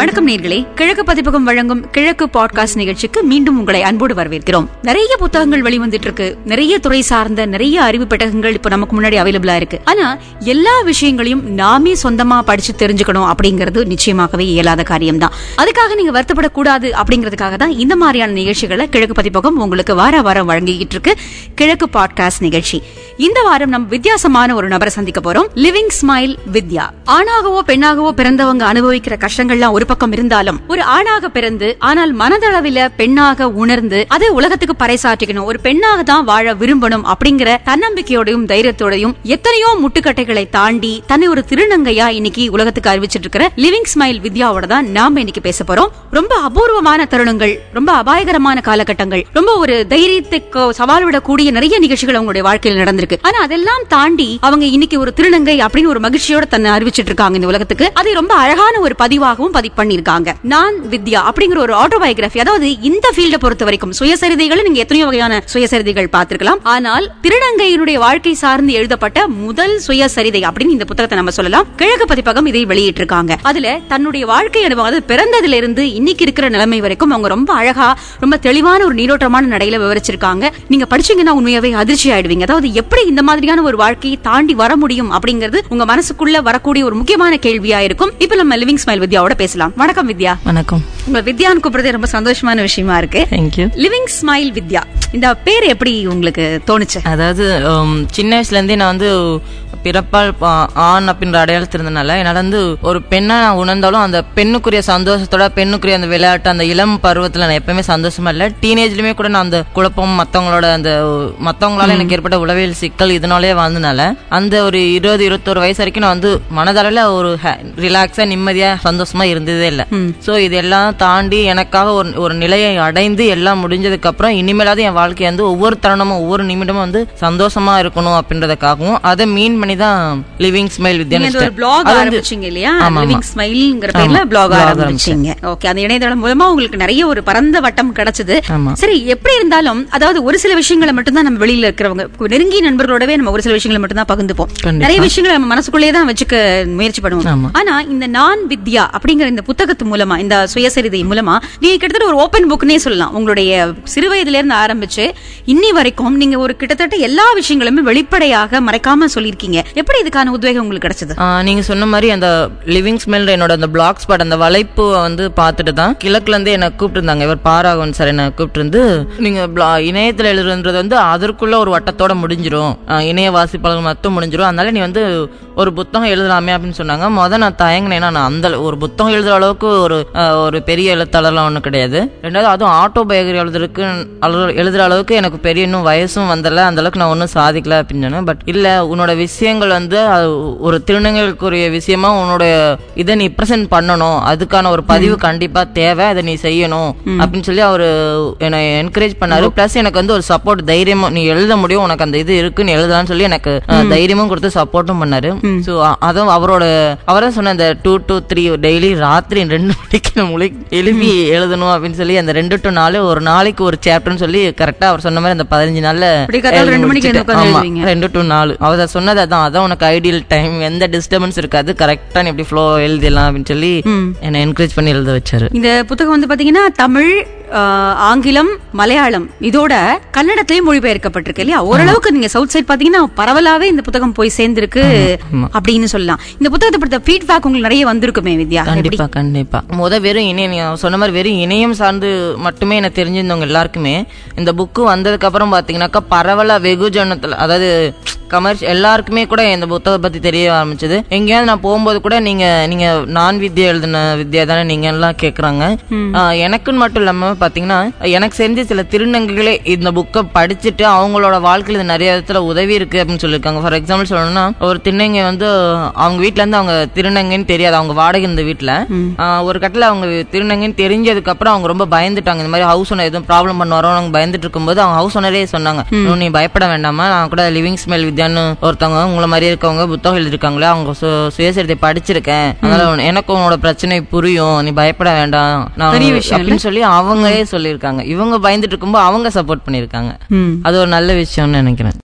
வணக்கம் நேர்களே கிழக்கு பதிப்பகம் வழங்கும் கிழக்கு பாட்காஸ்ட் நிகழ்ச்சிக்கு மீண்டும் உங்களை அன்போடு வரவேற்கிறோம் நிறைய புத்தகங்கள் வெளிவந்துட்டு இருக்கு நிறைய துறை சார்ந்த நிறைய அறிவு பெட்டகங்கள் இப்ப நமக்கு முன்னாடி அவைலபிளா இருக்கு ஆனா எல்லா விஷயங்களையும் நாமே சொந்தமா படிச்சு தெரிஞ்சுக்கணும் அப்படிங்கிறது நிச்சயமாகவே இயலாத காரியம்தான் அதுக்காக நீங்க வருத்தப்படக்கூடாது அப்படிங்கிறதுக்காக தான் இந்த மாதிரியான நிகழ்ச்சிகளை கிழக்கு பதிப்பகம் உங்களுக்கு வார வாரம் வழங்கிக்கிட்டு இருக்கு கிழக்கு பாட்காஸ்ட் நிகழ்ச்சி இந்த வாரம் நம்ம வித்தியாசமான ஒரு நபரை சந்திக்க போறோம் லிவிங் ஸ்மைல் வித்யா ஆணாகவோ பெண்ணாகவோ பிறந்தவங்க அனுபவிக்கிற கஷ்டங்கள்லாம் ஒரு பக்கம் இருந்தாலும் ஒரு ஆணாக பிறந்து ஆனால் மனதளவில பெண்ணாக உணர்ந்து அதை உலகத்துக்கு பறைசாற்றிக்கணும் ஒரு பெண்ணாக தான் வாழ விரும்பணும் அப்படிங்கிற தன்னம்பிக்கையோடையும் தைரியத்தோடையும் எத்தனையோ முட்டுக்கட்டைகளை தாண்டி தன்னை ஒரு திருநங்கையா இன்னைக்கு உலகத்துக்கு அறிவிச்சிட்டு இருக்கிற லிவிங் ஸ்மைல் வித்யாவோட தான் நாம இன்னைக்கு பேச போறோம் ரொம்ப அபூர்வமான தருணங்கள் ரொம்ப அபாயகரமான காலகட்டங்கள் ரொம்ப ஒரு தைரியத்துக்கு சவால் விடக்கூடிய நிறைய நிகழ்ச்சிகள் அவங்களுடைய வாழ்க்கையில் நடந்திருக்கு ஆனா அதெல்லாம் தாண்டி அவங்க இன்னைக்கு ஒரு திருநங்கை அப்படின்னு ஒரு மகிழ்ச்சியோட தன்னை அறிவிச்சிட்டு இருக்காங்க இந்த உலகத்துக்கு அதை ரொம்ப அழகான ஒரு பதிவாகவும் பதிவு பண்ணிருக்காங்க நான் வித்யா அப்படிங்கிற ஒரு ஆட்டோபயோகிராஃபி அதாவது இந்த ஃபீல்ட பொறுத்த வரைக்கும் சுயசரிதைகளை நீங்க எத்தனையோ வகையான சுயசரிதைகள் பார்த்திருக்கலாம் ஆனால் திருநங்கையினுடைய வாழ்க்கை சார்ந்து எழுதப்பட்ட முதல் சுயசரிதை அப்படின்னு இந்த புத்தகத்தை நம்ம சொல்லலாம் கிழக்கு பதிப்பகம் இதை வெளியிட்டிருக்காங்க அதுல தன்னுடைய வாழ்க்கை அனுபவம் அதாவது பிறந்ததுல இருந்து இன்னைக்கு இருக்கிற நிலைமை வரைக்கும் அவங்க ரொம்ப அழகா ரொம்ப தெளிவான ஒரு நீரோட்டமான நடையில விவரிச்சிருக்காங்க நீங்க படிச்சீங்கன்னா உண்மையாவே அதிர்ச்சி ஆயிடுவீங்க அதாவது எப்படி இந்த மாதிரியான ஒரு வாழ்க்கையை தாண்டி வர முடியும் அப்படிங்கிறது உங்க மனசுக்குள்ள வரக்கூடிய ஒரு முக்கியமான கேள்வியா இருக்கும் இப்ப நம்ம லிவிங் ஸ்மைல் வித்யாவோட பேசலாம் வணக்கம் வித்யா வணக்கம் உங்க வித்யான்னு கூப்பிடுறது ரொம்ப சந்தோஷமான விஷயமா இருக்கு தேங்க்யூ லிவிங் ஸ்மைல் வித்யா இந்த பேர் எப்படி உங்களுக்கு தோணுச்சு அதாவது உம், சின்ன வயசுல இருந்தே நான் வந்து பிறப்பால் பா- ஆண் அப்படின்ற அடையாளத்தில் இருந்தனால என்னால வந்து ஒரு பெண்ணா நான் உணர்ந்தாலும் அந்த பெண்ணுக்குரிய சந்தோஷத்தோட பெண்ணுக்குரிய அந்த விளையாட்டு அந்த இளம் பருவத்துல நான் எப்பவுமே சந்தோஷமா இல்ல டீனேஜ்லயுமே கூட நான் அந்த குழப்பம் மத்தவங்களோட அந்த மத்தவங்களால எனக்கு ஏற்பட்ட உளவியல் சிக்கல் இதனாலே வாழ்ந்தனால அந்த ஒரு இருபது இருபத்தொரு வயசு வரைக்கும் நான் வந்து மனதளவில் ஒரு ரிலாக்ஸா நிம்மதியா சந்தோஷமா இருந்ததே இல்ல சோ இதெல்லாம் தாண்டி எனக்காக ஒரு ஒரு நிலையை அடைந்து எல்லாம் முடிஞ்சதுக்கு அப்புறம் இனிமேலாவது என் வாழ்க்கை வந்து ஒவ்வொரு தருணமும் ஒவ்வொரு நிமிடமும் வந்து சந்தோஷமா இருக்கணும் அப்படின்றதுக்காகவும் அதை மீன் பண்ணி தான் லிவிங் ஸ்மைல் நீங்க இந்த ஒரு பிளாக் ஆரம்பிச்சீங்க இல்லையா லிவிங் ஸ்மைல்ங்கிற பேர்ல பிளாக் ஆரம்பிச்சீங்க ஓகே அந்த இணையதளம் மூலமா உங்களுக்கு நிறைய ஒரு பரந்த வட்டம் கிடைச்சது ஆமா. சரி எப்படி இருந்தாலும் அதாவது ஒரு சில விஷயங்களை மட்டும் தான் நம்ம வெளியில இருக்கிறவங்க நெருங்கிய நண்பர்களோடவே நம்ம ஒரு சில விஷயங்களை மட்டும் தான் பகிர்ந்துப்போம் கண்டிப்பா. நிறைய விஷயங்களை நம்ம மனசுக்குள்ளேயே தான் வச்சுக்க முயற்சி பண்ணுவோம் ஆமா. ஆனா இந்த நான் வித்யா அப்படிங்கிற இந்த புத்தகத்து மூலமா இந்த சுயசரிதை மூலமா நீங்க கிட்டத்தட்ட ஒரு ஓபன் புக்னே சொல்லலாம் உங்களுடைய சிறு வயதுல இருந்து ஆரம்பிச்சு இன்னி வரைக்கும் நீங்க ஒரு கிட்டத்தட்ட எல்லா விஷயங்களுமே வெளிப்படையாக மறைக்காம சொல்லியிருக்கீங்க எப்படி இதுக்கான உத்வேகம் உங்களுக்கு கிடைச்சது ஆஹ் நீங்க சொன்ன மாதிரி அந்த லிவிங் ஸ்மெல் என்னோட அந்த பிளாக் ஸ்பாட் அந்த வளைப்பு வந்து பார்த்துட்டு தான் கிழக்குல இருந்து என்ன கூப்பிட்டு இருந்தாங்க இவர் பாராகவன் சார் என்ன கூப்பிட்டு இருந்து நீங்க blo- இணையத்துல எழுதுறது வந்து அதற்குள்ள ஒரு வட்டத்தோட முடிஞ்சிரும் ஆஹ் இணைய வாசிப்பாளர்கள் மட்டும் முடிஞ்சிரும் அதனால நீ வந்து ஒரு புத்தகம் எழுதலாமே அப்படின்னு சொன்னாங்க முத நான் தயங்கினேன் நான் அந்த அள- ஒரு புத்தகம் எழுதுற அளவுக்கு ஒரு ஆஹ் ஒரு பெரிய எழுத்தாளர்லாம் ஒன்றும் கிடையாது ரெண்டாவது அதுவும் ஆட்டோபயோகிரி எழுதுறதுக்கு அளவு- எழுதுற அளவுக்கு எனக்கு பெரிய இன்னும் வயசும் வந்தல அந்த அளவுக்கு நான் ஒன்றும் சாதிக்கல அப்படின்னு சொன்னேன் பட் இல்ல உன்னோட விஷயங்கள் வந்து அது ஒரு திருநங்கைகளுக்குரிய விஷயமா உன்னோட இதை நீ ப்ரெசென்ட் பண்ணணும் அதுக்கான ஒரு பதிவு கண்டிப்பா தேவை அதை நீ செய்யணும் அப்படின்னு சொல்லி அவரு என்னை என்கரேஜ் பண்ணாரு பிளஸ் எனக்கு வந்து ஒரு சப்போர்ட் தைரியமும் நீ எழுத முடியும் உனக்கு அந்த இது இருக்கு நீ எழுதலாம்னு சொல்லி எனக்கு அஹ், தைரியமும் கொடுத்து சப்போர்ட்டும் பண்ணாரு ஸோ அதுவும் அவரோட அவரே சொன்ன அந்த டூ டூ த்ரீ டெய்லி ராத்திரி ரெண்டு மணிக்கு நான் முழி எழுப்பி எழுதணும் அப்படின்னு சொல்லி அந்த ரெண்டு டு நாலு ஒரு நாளைக்கு ஒரு சாப்டர்னு சொல்லி கரெக்டா அவர் சொன்ன மாதிரி அந்த பதினஞ்சு நாள்ல விடிகாத்தால எழுதி ரெண்டு மணிக்கு முடிச்சிட்டேன். உட்கார்ந்து ஆமா, எழுதுவீங்க. ரெண்டு டு நாலு அவர் சொன்னது அதான் அதான் உனக்கு ஐடியல் டைம் எந்த டிஸ்டர்பன்ஸ் இருக்காது கரெக்டா நீ இப்படி ஃப்ளோ எழுதிடலாம் அப்படின்னு சொல்லி என்னை என்கரேஜ் பண்ணி எழுத வச்சாரு இந்த புத்தகம் வந்து பாத்தீங்கன்னா தமிழ் ஆஹ், ஆங்கிலம் மலையாளம் இதோட கன்னடத்திலயும் மொழிபெயர்க்கப்பட்டிருக்கு இல்லையா ஓரளவுக்கு நீங்க சவுத் சைட் பாத்தீங்கன்னா பரவலாவே இந்த புத்தகம் போய் சேர்ந்திருக்கு ஆமா. அப்படின்னு சொல்லலாம் இந்த புத்தகத்தை படுத்த ஃபீட்பேக் உங்களுக்கு நிறைய வந்திருக்குமே வித்யா எப்படி கண்டிப்பா கண்டிப்பா முத வெறும் இணையம் நீ சொன்ன மாதிரி வெறும் இணையம் சார்ந்து மட்டுமே எனக்கு தெரிஞ்சிருந்தவங்க எல்லாருக்குமே இந்த புக்கு வந்ததுக்கு அப்புறம் பாத்தீங்கன்னாக்கா பரவலா வெகுஜனத்துல அதாவது கமர்ஷ் எல்லாருக்குமே கூட இந்த புத்தகத்தை பத்தி தெரிய ஆரம்பிச்சது எங்கேயாவது நான் போகும்போது கூட நீங்க நீங்க நான் வித்யா எழுதின வித்யா தானே நீங்க எல்லாம் கேக்குறாங்க ஆஹ் எனக்குன்னு மட்டும் இல்லாம பாத்தீங்கன்னா எனக்கு தெரிஞ்ச சில திருநங்கைகளே இந்த புக்கை படிச்சுட்டு அவங்களோட வாழ்க்கையில இது நிறைய விதத்துல உதவி இருக்கு அப்படின்னு சொல்லியிருக்காங்க ஃபார் எக்ஸாம்பிள் சொல்லணும்னா ஒரு திருநங்கை வந்து அவங்க வீட்ல இருந்து அவங்க திருநங்கைன்னு தெரியாது அவங்க வாடகை இந்த வீட்டுல ஆஹ் ஒரு கட்டத்துல அவங்க திருநங்கைன்னு தெரிஞ்சதுக்கு அப்புறம் அவங்க ரொம்ப பயந்துட்டாங்க இந்த மாதிரி ஹவுஸ் ஓனர் எதுவும் ப்ராப்ளம் பண்ண வரோம் அவங்க பயந்துட்டு இருக்கும்போது அவங்க ஹவுஸ் ஓனரே சொன்னாங்க "இன்னும் நீ பயப்பட வேண்டாமா நான் கூட லிவிங் ஸ்மெல் வித்யான்னு ஒருத்தவங்க உங்களை மாதிரி இருக்கவங்க புத்தகம் எழுதிருக்காங்களே அவங்க சு- சுயசரிதை படிச்சிருக்கேன் அதனால உன- எனக்கு உன்னோட பிரச்சனை புரியும் நீ பயப்பட வேண்டாம் நான் பெரிய உனக்கு- விஷயம் இல்ல? அப்படின்னு சொல்லி அவங்களே சொல்லியிருக்காங்க இவங்க பயந்துட்டு இருக்கும்போது அவங்க சப்போர்ட் பண்ணிருக்காங்க ம். அது ஒரு நல்ல விஷயம்னு நினைக்கிறேன்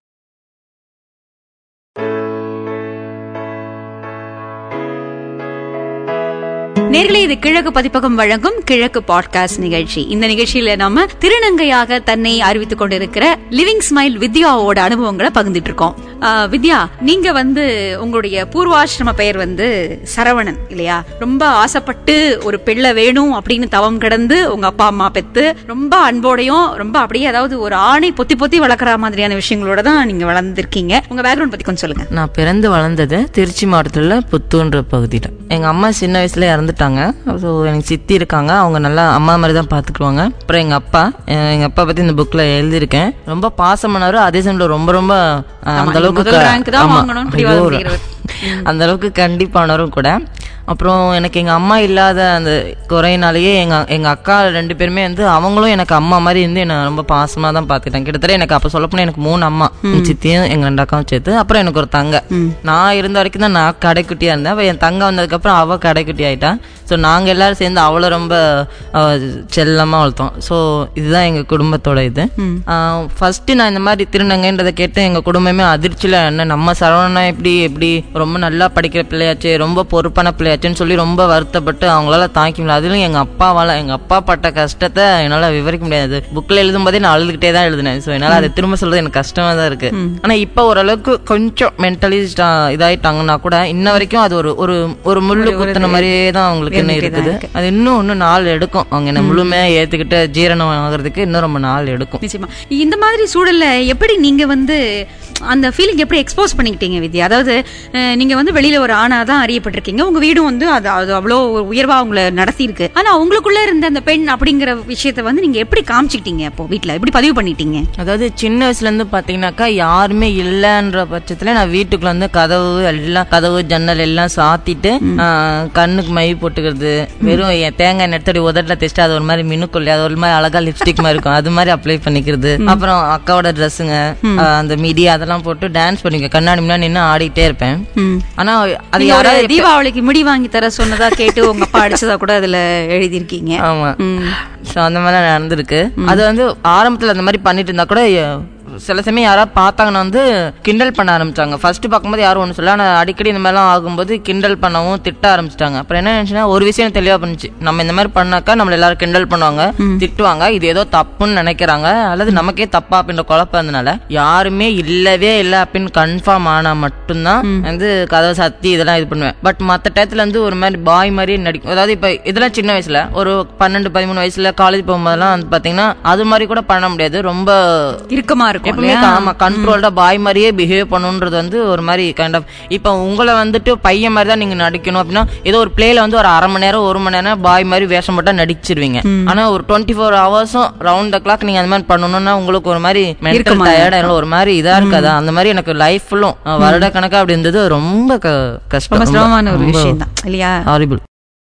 நேர்களே இது கிழக்கு பதிப்பகம் வழங்கும் கிழக்கு பாட்காஸ்ட் நிகழ்ச்சி இந்த நிகழ்ச்சியில நாம திருநங்கையாக தன்னை அறிவித்துக் கொண்டிருக்கிற லிவிங் ஸ்மைல் வித்யாவோட அனுபவங்களை பகிர்ந்துட்டு இருக்கோம் ஆஹ், வித்யா நீங்க வந்து உங்களுடைய பூர்வாசிரம பெயர் வந்து சரவணன் இல்லையா ரொம்ப ஆசைப்பட்டு ஒரு பிள்ளை வேணும் அப்படின்னு தவம் கிடந்து உங்க அப்பா அம்மா பெத்து ரொம்ப அன்போடையும் ரொம்ப அப்படியே அதாவது ஒரு ஆணை பொத்தி பொத்தி வளர்க்குற மாதிரியான விஷயங்களோட தான் நீங்க வளர்ந்துருக்கீங்க உங்க பேக்ரவுண்ட் பத்தி கொஞ்சம் சொல்லுங்க நான் பிறந்து வளர்ந்தது திருச்சி மாவட்டத்தில் புத்தூன்ற பகுதியில் எங்கள் அம்மா சின்ன வயசுல இறந்துட்டாங்க ஸோ எனக்கு சித்தி இருக்காங்க அவங்க நல்லா அம்மா மாதிரி தான் பார்த்துக்குவாங்க அப்புறம் எங்கள் அப்பா எங்கள் அப்பா பற்றி இந்த புக்கில் எழுதியிருக்கேன் ரொம்ப பாசமானவர் அதே சமயம் ரொம்ப ரொம்ப அஹ், அந்த அளவுக்கு முதல் க- rank தான் ஆமா. வாங்கணும்னு ஐயோ, பிடிவாதம் பிடிக்கிறவர். அந்த அளவுக்கு கண்டிப்பானவரும் கூட அப்புறம் எனக்கு எங்க அம்மா இல்லாத அந்த குறையினாலேயே எங்க எங்க அக்கா ரெண்டு பேருமே வந்து அவங்களும் எனக்கு அம்மா மாதிரி இருந்து என்ன ரொம்ப பாசமா தான் பாத்துக்கிட்டாங்க கிட்டத்தட்ட எனக்கு அப்ப சொல்ல போனா எனக்கு மூணு அம்மா என் சித்தியும் எங்க ரெண்டு அக்காவும் சேர்த்து அப்புறம் எனக்கு ஒரு தங்க நான் இருந்த வரைக்கும் தான் நான் கடைக்குட்டியா இருந்தேன் அப்ப என் தங்க வந்ததுக்கு அப்புறம் அவ கடைக்குட்டி ஆயிட்டா ஸோ நாங்க எல்லாரும் சேர்ந்து அவளை ரொம்ப அவ செல்லமா வளர்த்தோம் ஸோ இதுதான் எங்க குடும்பத்தோட இது ஃபர்ஸ்ட் நான் இந்த மாதிரி திருநங்கைன்றதை கேட்டு எங்க குடும்பமே அதிர்ச்சியில என்ன நம்ம சரவணனா எப்படி எப்படி ரொம்ப நல்லா படிக்கிற பிள்ளையாச்சு ரொம்ப பொறுப்பான பிள்ளையாச்சுன்னு சொல்லி ரொம்ப வருத்தப்பட்டு அவங்களால தாங்கிக்க முடியல அதிலும் எங்க அப்பாவால எங்க அப்பா பட்ட கஷ்டத்தை என்னால விவரிக்க முடியாது புக்ல எழுதும் போதே நான் அழுதுகிட்டே தான் எழுதினேன் ஸோ என்னால அதை திரும்ப சொல்றது எனக்கு கஷ்டமா தான் இருக்கு ஆனா இப்ப ஓரளவுக்கு கொஞ்சம் மென்டலி இதாயிட்டாங்கன்னா கூட இன்ன வரைக்கும் அது ஒரு ஒரு ஒரு முள்ளு குத்துன மாதிரியே தான் அவங்களுக்கு என்ன இருக்குது அது இன்னும் இன்னும் நாள் எடுக்கும் அவங்க என்ன முழுமையா ஏத்துக்கிட்டு ஜீரணம் ஆகுறதுக்கு இன்னும் ரொம்ப நாள் எடுக்கும் நிச்சயமா இந்த மாதிரி சூழல்ல எப்படி நீங்க வந்து அந்த ஃபீலிங் எப்படி எக்ஸ்போஸ் பண்ணிக்கிட்டீங்க வித்யா அதாவது அஹ், நீங்க வந்து வெளியில ஒரு ஆணா தான் அறியப்பட்டிருக்கீங்க உங்க வீடும் வந்து அது அது அவ்வளோ ஒரு உயர்வா உங்களை நடத்தி இருக்கு ஆனா உங்களுக்குள்ள இருந்த அந்த பெண் அப்படிங்கிற விஷயத்தை வந்து நீங்க எப்படி காமிச்சிக்கிட்டீங்க அப்போ வீட்ல எப்படி பதிவு பண்ணிட்டீங்க அதாவது சின்ன வயசுல இருந்து பாத்தீங்கன்னாக்கா யாருமே இல்லைன்ற பட்சத்துல நான் வீட்டுக்குள்ள வந்து கதவு எல்லாம் கதவு ஜன்னல் எல்லாம் சாத்திட்டு ஆஹ், கண்ணுக்கு மை போட்டுக்கிறது வெறும் என் தேங்காய் எண்ணெய் எடுத்து உதட்டில் தேய்ச்சிட்டு அது ஒரு மாதிரி மினுக்குள்ளே அது ஒரு மாதிரி அழகா லிப்ஸ்டிக் மாதிரி இருக்கும் அது மாதிரி அப்ளை பண்ணிக்கிறது அப்புறம் அக்காவோட ட்ரெஸ்ஸுங்க அந்த மிடி அதெல்லாம் போட்டு டான்ஸ் பண்ணிக்க கண்ணாடி முன்னாடி நின்று ஆடிட்டே இருப்பேன் ஆனா அது நீங்க ஒரு யாராவது தீபாவளிக்கு முடி வாங்கி தர சொன்னதா கேட்டு உங்க அப்பா அடிச்சதா கூட அதுல எழுதியிருக்கீங்க ஆமா ம். ஸோ அந்த மாதிரி நடந்திருக்கு அது வந்து ஆரம்பத்துல அந்த மாதிரி பண்ணிட்டு இருந்தா கூட எ- சில சமயம் யாராவது பார்த்தாங்கன்னா வந்து கிண்டல் பண்ண ஆரம்பிச்சாங்க ஃபர்ஸ்ட் பார்க்கும்போது யாரும் ஒன்றும் சொல்ல ஆனால் அடிக்கடி இந்த மாதிரிலாம் ஆகும்போது கிண்டல் பண்ணவும் திட்ட ஆரம்பிச்சிட்டாங்க அப்புறம் என்ன நினைச்சுன்னா ஒரு விஷயம் எனக்கு தெளிவா பண்ணுச்சு நம்ம இந்த மாதிரி பண்ணாக்கா நம்மள எல்லாரும் கிண்டல் பண்ணுவாங்க திட்டுவாங்க இது ஏதோ தப்புன்னு நினைக்கிறாங்க அல்லது நமக்கே தப்பா அப்படின்ற குழப்பம் இருந்தனால யாருமே இல்லவே இல்லை அப்படின்னு கன்ஃபார்ம் ஆனா மட்டும்தான் வந்து கதவை சத்தி இதெல்லாம் இது பண்ணுவேன் பட் மற்ற டயத்துல வந்து ஒரு மாதிரி பாய் மாதிரியே நடிக்கும் அதாவது இப்ப இதெல்லாம் சின்ன வயசுல ஒரு பன்னெண்டு பதிமூணு வயசுல காலேஜ் போகும்போதெல்லாம் வந்து பாத்தீங்கன்னா அது மாதிரி கூட பண்ண முடியாது ரொம்ப இறுக்கமா இருக்கும் எப்பவுமே ஆமா கண்ட்ரோல்டா பாய் மாதிரியே பிஹேவ் பண்ணுன்றது வந்து ஒரு மாதிரி கைண்ட் ஆஃப் இப்போ உங்களை வந்துட்டு பையன் மாதிரி தான் நீங்க நடிக்கணும் அப்படின்னா ஏதோ ஒரு பிளேல வந்து ஒரு அரை மணி நேரம் ஒரு மணி நேரம் பாய் மாதிரி வேஷம் போட்டா நடிச்சிருவீங்க ஆனா ஒரு டுவெண்ட்டி ஃபோர் ஹவர்ஸும் ரவுண்ட் த கிளாக் நீங்க அந்த மாதிரி பண்ணணும்னா உங்களுக்கு ஒரு மாதிரி மென்டல் டயர்ட் ஒரு மாதிரி இதா இருக்காதா அந்த மாதிரி எனக்கு லைஃப் ஃபுல்லும் வருட கணக்கா அப்படி இருந்தது ரொம்ப க- ரொம்ப கஷ்டம் சிரமமான ஒரு விஷயம் தான் இல்லையா ஹாரிபிள்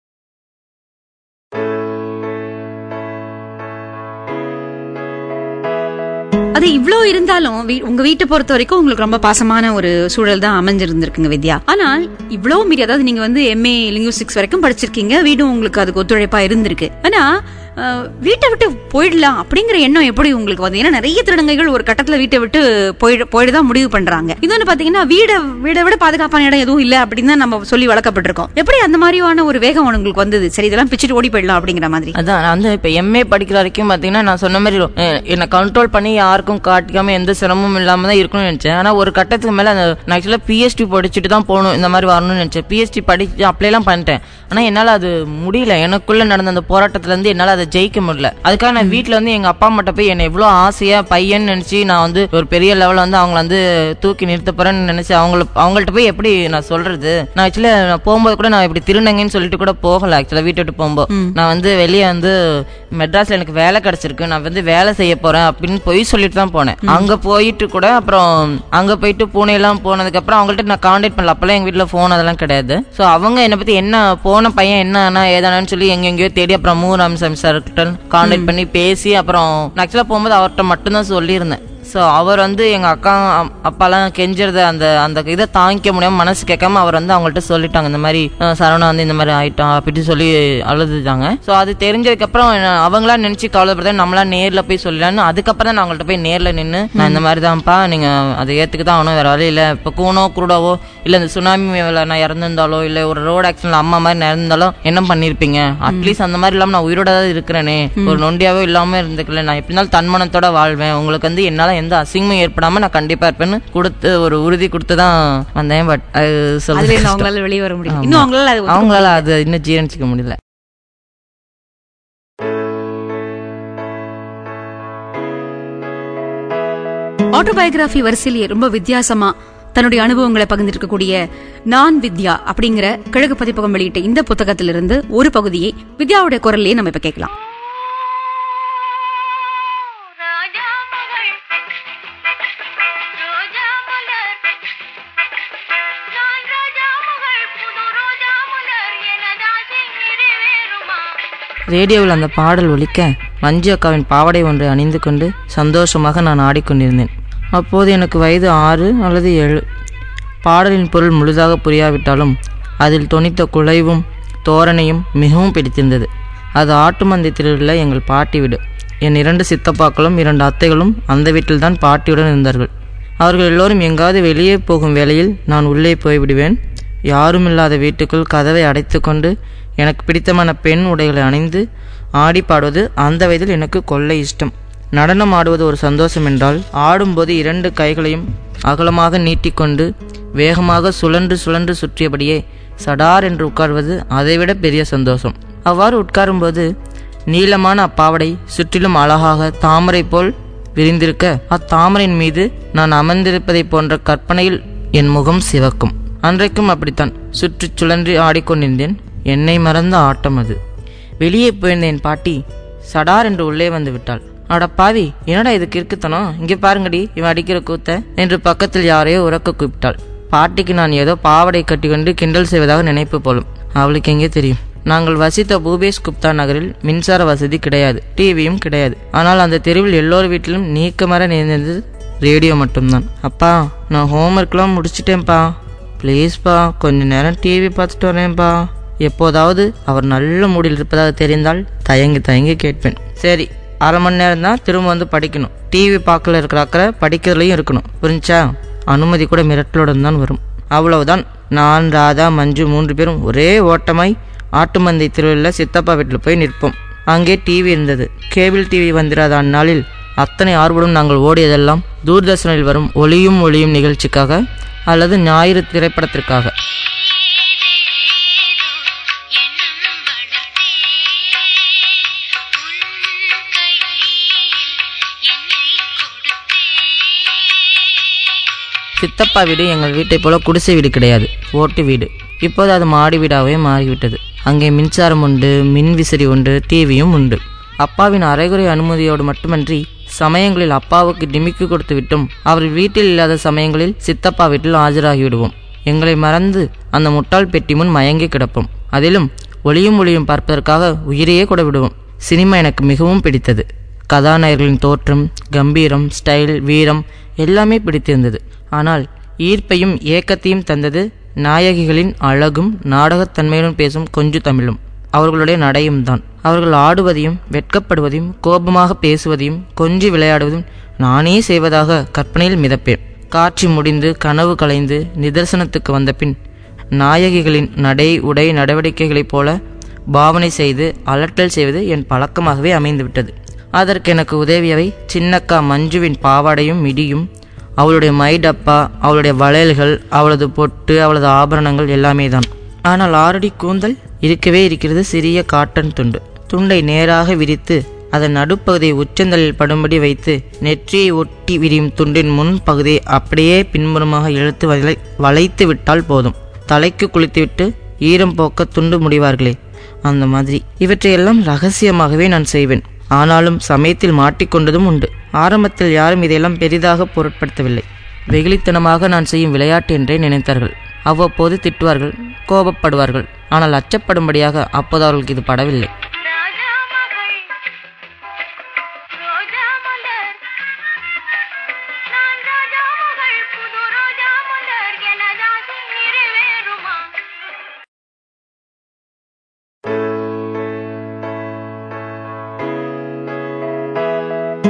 அது இவ்ளோ இருந்தாலும் வீ- உங்க வீட்டை பொறுத்த வரைக்கும் உங்களுக்கு ரொம்ப பாசமான ஒரு சூழல் தான் அமைஞ்சிருந்திருக்குங்க வித்யா ஆனால் இவ்ளோ மீறி அதாவது நீங்க வந்து எம்ஏ லிங்குஸ்டிக்ஸ் வரைக்கும் படிச்சிருக்கீங்க வீடும் உங்களுக்கு அதுக்கு ஒத்துழைப்பா இருந்திருக்கு ஆனா அஹ், வீட்டை விட்டு போயிடலாம் அப்படிங்கிற எண்ணம் எப்படி உங்களுக்கு வந்து ஏன்னா நிறைய திருநங்கைகள் ஒரு கட்டத்துல வீட்டை விட்டு போயிட போயிடதான் முடிவு பண்றாங்க இன்னொன்னு பாத்தீங்கன்னா வீட வீடை விட பாதுகாப்பான இடம் எதுவும் இல்ல அப்படின்னு தான் நம்ம சொல்லி வளர்க்கப்பட்டிருக்கோம் எப்படி அந்த மாதிரியான ஒரு வேகம் உங்களுக்கு வந்தது சரி இதெல்லாம் பிச்சுட்டு ஓடி போயிடலாம் அப்படிங்கிற மாதிரி அதான் நான் வந்து இப்போ எம்ஏ படிக்கிற வரைக்கும் பார்த்தீங்கன்னா நான் சொன்ன மாதிரி அஹ், என்னை கண்ட்ரோல் பண்ணி யாருக்கும் காட்டிக்காம எந்த சிரமமும் இல்லாம தான் இருக்கணும்னு நினைச்சேன் ஆனா ஒரு கட்டத்துக்கு மேல அந்த நான் ஆக்சுவலாக பிஎஸ்டி படிச்சுட்டு தான் போகணும் இந்த மாதிரி வரணும்னு நினைச்சேன் பிஎஸ்டி படிச்சு அப்ளைலாம் பண்ணிட்டேன் ஆனா என்னால அது முடியல எனக்குள்ள நடந்த அந்த போராட்டத்துல இருந்து என்னால அதை ஜெயிக்க முடியல அதுக்காக நான் வீட்ல வந்து எங்க அப்பா அம்மாட்ட போய் என்னை இவ்வளவு ஆசையா பையன் நினைச்சு நான் வந்து ஒரு பெரிய லெவல்ல வந்து அவங்கள வந்து தூக்கி நிறுத்த போறேன்னு நினைச்சு அவங்கள அவங்கள்ட்ட போய் எப்படி நான் சொல்றது நான் ஆக்சுவலி நான் போகும்போது கூட நான் இப்படி திருநங்கைன்னு சொல்லிட்டு கூட போகல ஆக்சுவலா வீட்டை விட்டு போகும்போது நான் வந்து வெளியே வந்து மெட்ராஸ்ல எனக்கு வேலை கிடைச்சிருக்கு நான் வந்து வேலை செய்ய போறேன் அப்படின்னு போய் சொல்லிட்டு தான் போனேன் அங்க போயிட்டு கூட அப்புறம் அங்க போயிட்டு பூனே எல்லாம் போனதுக்கு அப்புறம் அவங்கள்ட்ட நான் காண்டாக்ட் பண்ணல அப்பெல்லாம் எங்க வீட்டுல போன் அதெல்லாம் கிடையாது சோ அவங்க என்னை பத்தி என்ன போன பையன் என்ன ஆனா ஏதானு சொல்லி எங்க எங்கேயோ தேடி அப்புறம் மூராம் சாமி சார் காண்டாக்ட் பண்ணி பேசி அப்புறம் நான் ஆக்சுவலா போகும்போது அவர்கிட்ட மட்டும்தான் சொல்லியிருந்தேன் ஸோ அவர் வந்து எங்கள் அக்கா அம்- அப்பாலாம் கெஞ்சுறத அந்த அந்த இதை தாங்கிக்க முடியாம மனசு கேட்காம அவர் வந்து அவங்கள்ட்ட சொல்லிட்டாங்க இந்த மாதிரி அஹ், சரவணா வந்து இந்த மாதிரி ஆயிட்டான் அப்படின்னு சொல்லி அழுதுட்டாங்க ஸோ அது தெரிஞ்சதுக்கப்புறம் என்ன- அவங்களா நினச்சி கவலைப்படுறத நம்மளா நேரில் போய் சொல்லலான்னு அதுக்கப்புறம் தான் நான் அவங்கள்ட்ட போய் நேரில் நின்று நான் இந்த மாதிரி தான்ப்பா நீங்கள் அதை ஏற்றுக்கு தான் ஆகணும் வேற வழி இல்லை இப்போ கூனோ குருடாவோ இல்லை இந்த சுனாமி நான் இறந்துருந்தாலோ இல்லை ஒரு ரோடு ஆக்சிடென்ட் அம்மா மாதிரி இறந்தாலும் என்ன பண்ணியிருப்பீங்க அட்லீஸ்ட் அந்த மாதிரி இல்லாமல் நான் உயிரோட தான் இருக்கிறேனே ஒரு நொண்டியாவோ இல்லாமல் இருந்துக்கல நான் எப்படி இருந்தாலும் தன்மனத்தோட வாழ்வேன் உங்களுக்கு வந்து என்னால் எந்த அசிங்கமும் ஏற்படாமல் நான் கண்டிப்பாக இருப்பேன்னு கொடுத்து ஒரு உறுதி கொடுத்து தான் வந்தேன் பட் அது அதுல சொல்ல இருந்து அவங்களால வெளியே வர முடியும் இன்னும் அவங்களால அது அவங்களால அது இன்னும் ஜீரணிச்சிக்க முடியல ஆட்டோபயோகிராஃபி வரிசையிலேயே ரொம்ப வித்தியாசமா தன்னுடைய அனுபவங்களை பகிர்ந்திருக்கக்கூடிய நான் வித்யா அப்படிங்கிற கிழக்கு பதிப்பகம் வெளியிட்ட இந்த புத்தகத்திலிருந்து ஒரு பகுதியை வித்யாவுடைய குரல்லையே நம்ம இப்ப கேட்கலாம் ராஜா மகள் ரோஜா மலர் நான் ராஜா மகள் புது ரோஜா மலர் எனதாசை நிறைவேறுமா ரேடியோவில் அந்த பாடல் ஒலிக்க மஞ்சு அக்காவின் பாவாடை ஒன்றை அணிந்து கொண்டு சந்தோஷமாக நான் ஆடிக்கொண்டிருந்தேன் அப்போது எனக்கு வயது ஆறு அல்லது ஏழு பாடலின் பொருள் முழுதாக புரியாவிட்டாலும் அதில் தொனித்த குலைவும் தோரணையும் மிகவும் பிடித்திருந்தது அது ஆட்டு மந்தியத்தில் உள்ள எங்கள் பாட்டி வீடு என் இரண்டு சித்தப்பாக்களும் இரண்டு அத்தைகளும் அந்த வீட்டில்தான் பாட்டியுடன் இருந்தார்கள் அவர்கள் எல்லோரும் எங்காவது வெளியே போகும் வேளையில் நான் உள்ளே போய்விடுவேன் யாருமில்லாத வீட்டுக்குள் கதவை அடைத்துக்கொண்டு எனக்கு பிடித்தமான பெண் உடைகளை அணிந்து ஆடி பாடுவது அந்த வயதில் எனக்கு கொள்ளை இஷ்டம் நடனம் ஆடுவது ஒரு சந்தோஷம் என்றால் ஆடும்போது இரண்டு கைகளையும் அகலமாக நீட்டிக்கொண்டு வேகமாக சுழன்று சுழன்று சுற்றியபடியே சடார் என்று உட்கார்வது அதைவிட பெரிய சந்தோஷம் அவ்வாறு உட்காரும்போது நீளமான அப்பாவடை சுற்றிலும் அழகாக தாமரை போல் விரிந்திருக்க அத்தாமரையின் மீது நான் அமர்ந்திருப்பதைப் போன்ற கற்பனையில் என் முகம் சிவக்கும் அன்றைக்கும் அப்படித்தான் சுற்றிச் சுழன்றி ஆடிக்கொண்டிருந்தேன் என்னை மறந்த ஆட்டம் அது வெளியே போயிருந்த என் பாட்டி சடார் என்று உள்ளே வந்து விட்டாள் அட பாவி என்னடா இதுக்கு இருக்குத்தனம் இங்கே பாருங்கடி இவன் அடிக்கிற கூத்த என்று பக்கத்தில் யாரையோ உறக்க கூப்பிட்டாள் பாட்டிக்கு நான் ஏதோ பாவடை கட்டிக்கொண்டு கிண்டல் செய்வதாக நினைப்பு போலும் அவளுக்கு எங்கே தெரியும் நாங்கள் வசித்த பூபேஷ் குப்தா நகரில் மின்சார வசதி கிடையாது டிவியும் கிடையாது ஆனால் அந்த தெருவில் எல்லோர் வீட்டிலும் நீக்கமர நிறைந்தது ரேடியோ மட்டும்தான் அப்பா நான் ஹோம்ஒர்க்லாம் முடிச்சிட்டேன்ப்பா ப்ளீஸ்ப்பா கொஞ்ச நேரம் டிவி பார்த்துட்டு வரேன்ப்பா எப்போதாவது அவர் நல்ல மூடில் இருப்பதாக தெரிந்தால் தயங்கி தயங்கி கேட்பேன் சரி அரை மணி நேரம் தான் திரும்ப வந்து படிக்கணும் டிவி பார்க்கல இருக்கிற அக்கறை படிக்கிறதுலையும் இருக்கணும் புரிஞ்சா அனுமதி கூட மிரட்டலுடன் தான் வரும் அவ்வளவுதான் நான் ராதா மஞ்சு மூன்று பேரும் ஒரே ஓட்டமாய் ஆட்டுமந்தை திருவிழில் சித்தப்பா வீட்டில் போய் நிற்போம் அங்கே டிவி இருந்தது கேபிள் டிவி வந்திராத அந்நாளில் அத்தனை ஆர்வலும் நாங்கள் ஓடியதெல்லாம் தூர்தர்ஷனில் வரும் ஒளியும் ஒளியும் நிகழ்ச்சிக்காக அல்லது ஞாயிறு திரைப்படத்திற்காக எண்ணம் வளர்த்தே உன் கையில் என்னை கொடுத்தே சித்தப்பா வீடு எங்கள் வீட்டைப் போல குடிசை வீடு கிடையாது ஓட்டு வீடு இப்போது அது மாடி வீடாகவே மாறிவிட்டது அங்கே மின்சாரம் உண்டு மின் விசிறி உண்டு டிவியும் உண்டு அப்பாவின் அரைகுறை அனுமதியோடு மட்டுமன்றி சமயங்களில் அப்பாவுக்கு டிமிக்கி கொடுத்து விட்டும் அவர் வீட்டில் இல்லாத சமயங்களில் சித்தப்பா வீட்டில் ஆஜராகி விடுவோம் எங்களை மறந்து அந்த முட்டாள் பெட்டி முன் மயங்கி கிடப்போம் அதிலும் ஒளியும் ஒளியும் பார்ப்பதற்காக உயிரையே கூட விடுவோம் சினிமா எனக்கு மிகவும் பிடித்தது கதாநாயகர்களின் தோற்றம் கம்பீரம் ஸ்டைல் வீரம் எல்லாமே பிடித்திருந்தது ஆனால் ஈர்ப்பையும் ஏக்கத்தையும் தந்தது நாயகிகளின் அழகும் நாடகத்தன்மையுடன் பேசும் கொஞ்சு தமிழும் அவர்களுடைய நடையும் தான் அவர்கள் ஆடுவதையும் வெட்கப்படுவதையும் கோபமாக பேசுவதையும் கொஞ்சி விளையாடுவதும் நானே செய்வதாக கற்பனையில் மிதப்பேன் காட்சி முடிந்து கனவு கலைந்து நிதர்சனத்துக்கு வந்த பின் நாயகிகளின் நடை உடை நடவடிக்கைகளைப் போல பாவனை செய்து அலட்டல் செய்வது என் பழக்கமாகவே அமைந்துவிட்டது அதற்கு எனக்கு உதவியவை சின்னக்கா மஞ்சுவின் பாவாடையும் மிடியும் அவளுடைய மைடப்பா அவளுடைய வளையல்கள் அவளது பொட்டு அவளது ஆபரணங்கள் எல்லாமே தான் ஆனால் ஆறடி கூந்தல் இருக்கவே இருக்கிறது சிறிய காட்டன் துண்டு துண்டை நேராக விரித்து அதன் நடுப்பகுதியை உச்சந்தலில் படும்படி வைத்து நெற்றியை ஒட்டி விரியும் துண்டின் முன் பகுதியை அப்படியே பின்புறமாக இழுத்து வளை வளைத்து விட்டால் போதும் தலைக்கு குளித்துவிட்டு ஈரம் போக்க துண்டு முடிவார்களே அந்த மாதிரி இவற்றையெல்லாம் ரகசியமாகவே நான் செய்வேன் ஆனாலும் சமயத்தில் மாட்டிக்கொண்டதும் உண்டு ஆரம்பத்தில் யாரும் இதையெல்லாம் பெரிதாக பொருட்படுத்தவில்லை வெகுளித்தனமாக நான் செய்யும் விளையாட்டு என்றே நினைத்தார்கள் அவ்வப்போது திட்டுவார்கள் கோபப்படுவார்கள் ஆனால் அச்சப்படும்படியாக அப்போது அவர்களுக்கு இது படவில்லை ராஜா மகள் ரோஜா மலர்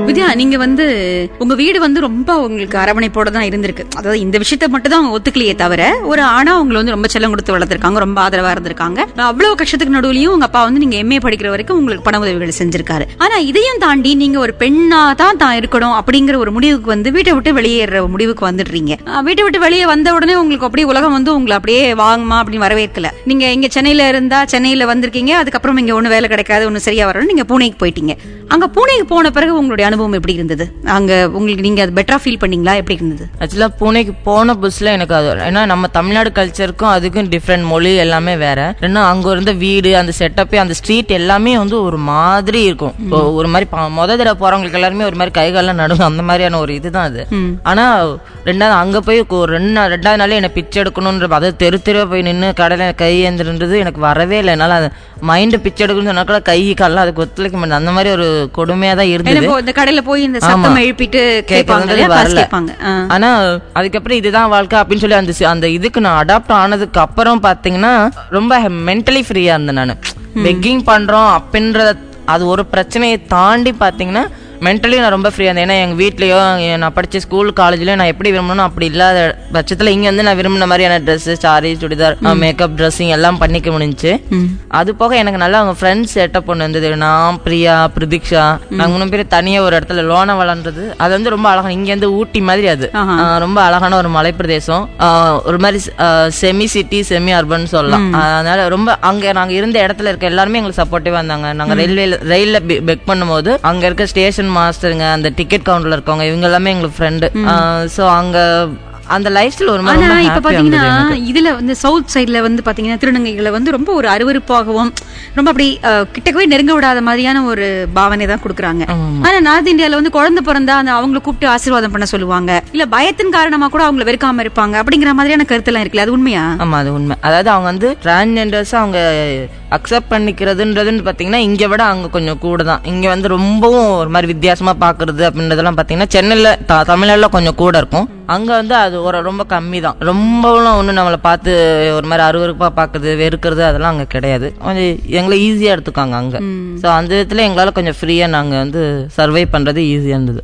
வித்யா நீங்க வந்து உங்க வீடு வந்து ரொம்ப உங்களுக்கு அரவணைப்போட தான் இருந்திருக்கு அதாவது இந்த விஷயத்த மட்டும் தான் அவங்க ஒத்துக்கலையே தவிர ஒரு ஆணா உங்களை வந்து ரொம்ப செல்லம் கொடுத்து வளர்த்திருக்காங்க ரொம்ப ஆதரவா இருந்திருக்காங்க அவ்வளவு கஷ்டத்துக்கு நடுவுலயும் உங்க அப்பா வந்து நீங்க எம்ஏ படிக்கிற வரைக்கும் உங்களுக்கு பண உதவிகள் செஞ்சிருக்காரு ஆனா இதையும் தாண்டி நீங்க ஒரு பெண்ணா தான் தான் இருக்கணும் அப்படிங்கிற ஒரு முடிவுக்கு வந்து வீட்டை விட்டு வெளியேற முடிவுக்கு வந்துடுறீங்க அஹ் வீட்டை விட்டு வெளியே வந்த உடனே உங்களுக்கு அப்படியே உலகம் வந்து உங்களை அப்படியே வாங்குமா அப்படின்னு வரவேற்கல நீங்க இங்க சென்னையில இருந்தா சென்னையில வந்திருக்கீங்க அதுக்கப்புறம் இங்க ஒண்ணு வேலை கிடைக்காது ஒண்ணு சரியா வரணும் நீங்க பூனேக்கு போயிட்டீங்க அங்க பூனேக்கு போன பிறகு உங்களுடைய அனுபவம் எப்படி இருந்தது அங்க உங்களுக்கு நீங்க அது பெட்டரா ஃபீல் பண்ணீங்களா எப்படி இருந்தது ஆக்சுவலா பூனேக்கு போன புதுசுல எனக்கு அது ஏன்னா நம்ம தமிழ்நாடு கல்ச்சருக்கும் அதுக்கும் டிஃப்ரெண்ட் மொழி எல்லாமே வேற ஏன்னா அங்க இருந்த வீடு அந்த செட்டப்பே அந்த ஸ்ட்ரீட் எல்லாமே வந்து ஒரு மாதிரி இருக்கும் ஒ- ஒரு மாதிரி பா- முத தடவை போறவங்களுக்கு எல்லாருமே ஒரு மாதிரி கை கால்லாம் நடுங்கும் அந்த மாதிரியான ஒரு இதுதான் அது ஆனா ரெண்டாவது அங்க போய் கொ- ஒரு ரெண்டு நாள் ரெண்டாவது நாளே என்ன பிச்சை எடுக்கணும்ன்ற அதாவது தெரு தெருவா போய் நின்று கடையில கை ஏந்திருன்றது எனக்கு வரவே இல்லை என்னால அது மைண்ட் பிச்சை எடுக்கணும்னு சொன்னா கூட கை கால்லாம் அதுக்கு ஒத்துழைக்க மாட்டேன் அந்த மாதிரி ஒரு கொடுமையா தான் ஏன்னா இருந்தது இப்போ இந்த கடையில போய் இந்த சத்தம் ஆமா. எழுப்பிட்டு கேட்பாங்க கேட்கறது இல்லையா? காசு வரல. கேட்பாங்க ஆ. ஆனா அதுக்கப்புறம் இதுதான் வாழ்க்கை அப்படின்னு சொல்லி அந்த சி- அந்த இதுக்கு நான் அடாப்ட் ஆனதுக்கு அப்புறம் பாத்தீங்கன்னா ரொம்ப மென்டலி ஃப்ரீயா இருந்தேன் நான் பெக்கிங் பண்றோம் அப்படின்றத அது ஒரு பிரச்சனையை தாண்டி பாத்தீங்கன்னா மென்டலி நான் ரொம்ப ஃப்ரீயா இருந்தேன் ஏன்னா எங்க வீட்லயோ எ- நான் படிச்ச ஸ்கூல் காலேஜ்லயோ நான் எப்படி விரும்பணும் அப்படி இல்லாத பட்சத்துல இங்க வந்து நான் விரும்பின மாதிரியான dress sari churidar makeup dressing எல்லாம் பண்ணிக்க முடிஞ்சுச்சு அது போக எனக்கு நல்லா அவங்க ஃப்ரெண்ட்ஸ் செட்டப் ஒன்று இருந்தது நான் பிரியா பிரதீக்ஷா நாங்க மூணு பேர் தனியா ஒரு இடத்துல லோனவாலான்றது அது வந்து ரொம்ப அழகா இங்க இருந்து ஊட்டி மாதிரி அது ஆஹா. ஆஹ் ரொம்ப அழகான ஒரு மலை பிரதேசம் ஆஹ் ஒரு மாதிரி செமி சிட்டி செமி அர்பன் சொல்லலாம் அதனால ரொம்ப அங்க நாங்க இருந்த இடத்துல இருக்க எல்லாருமே எங்களுக்கு சப்போர்ட்டிவா இருந்தாங்க நாங்க ரயில்வே ரயில்ல பெக் பண்ணும்போது அங்க இருக்க ஸ்டேஷன் மாஸ்டருங்க அந்த டிக்கெட் கவுண்டர்ல இருக்கவங்க இவங்க எல்லாமே எங்களுக்கு ஃப்ரெண்டு சோ அங்க அந்த லைஃப் ஸ்டைல் ஒரு மாதிரி ஆனா ரொம்ப இப்ப happy-ஆ பாத்தீங்கன்னா இருந்தது எனக்கு. இதுல வந்து சவுத் சைடுல வந்து பாத்தீங்கன்னா திருநங்கைகளை வந்து ரொம்ப ஒரு அருவருப்பாகவும் ரொம்ப அப்படி அஹ், கிட்டக்கவே நெருங்க விடாத மாதிரியான ஒரு பாவனை தான் கொடுக்குறாங்க ஆனா நார்த் இந்தியால வந்து குழந்தை பிறந்தா அந்த அவங்களை கூப்பிட்டு ஆசீர்வாதம் பண்ண சொல்லுவாங்க இல்ல பயத்தின் காரணமா கூட அவங்கள வெறுக்காம இருப்பாங்க அப்படிங்கிற மாதிரியான கருத்தெல்லாம் இருக்குல்ல அது உண்மையா ஆமா அது உண்மை அதாவது அவங்க வந்து டிரான்ஜெண்டர்ஸ் அவங்க அக்செப்ட் பண்ணிக்கிறதுன்றதுன்னு பாத்தீங்கன்னா இங்க விட அங்க கொஞ்சம் கூட தான் இங்க வந்து ரொம்பவும் ஒரு மாதிரி வித்தியாசமா பாக்குறது அப்படின்றதெல்லாம் பாத்தீங்கன்னா சென்னையில த- தமிழ்நாடுல கொஞ்சம் கூட இருக்கும் அங்க வந்து அது ஒரு ரொம்ப கம்மி தான் ரொம்பவும் ஒண்ணு நம்மளை பார்த்து ஒரு மாதிரி அருவருப்பா பாக்குறது வெறுக்கிறது அதெல்லாம் அங்க கிடையாது கொஞ்சம் எங்களை ஈஸியா எடுத்துக்காங்க அங்க சோ அந்த விதத்துல எங்களால கொஞ்சம் ஃப்ரீயா நாங்க வந்து சர்வை பண்றது ஈஸியா இருந்தது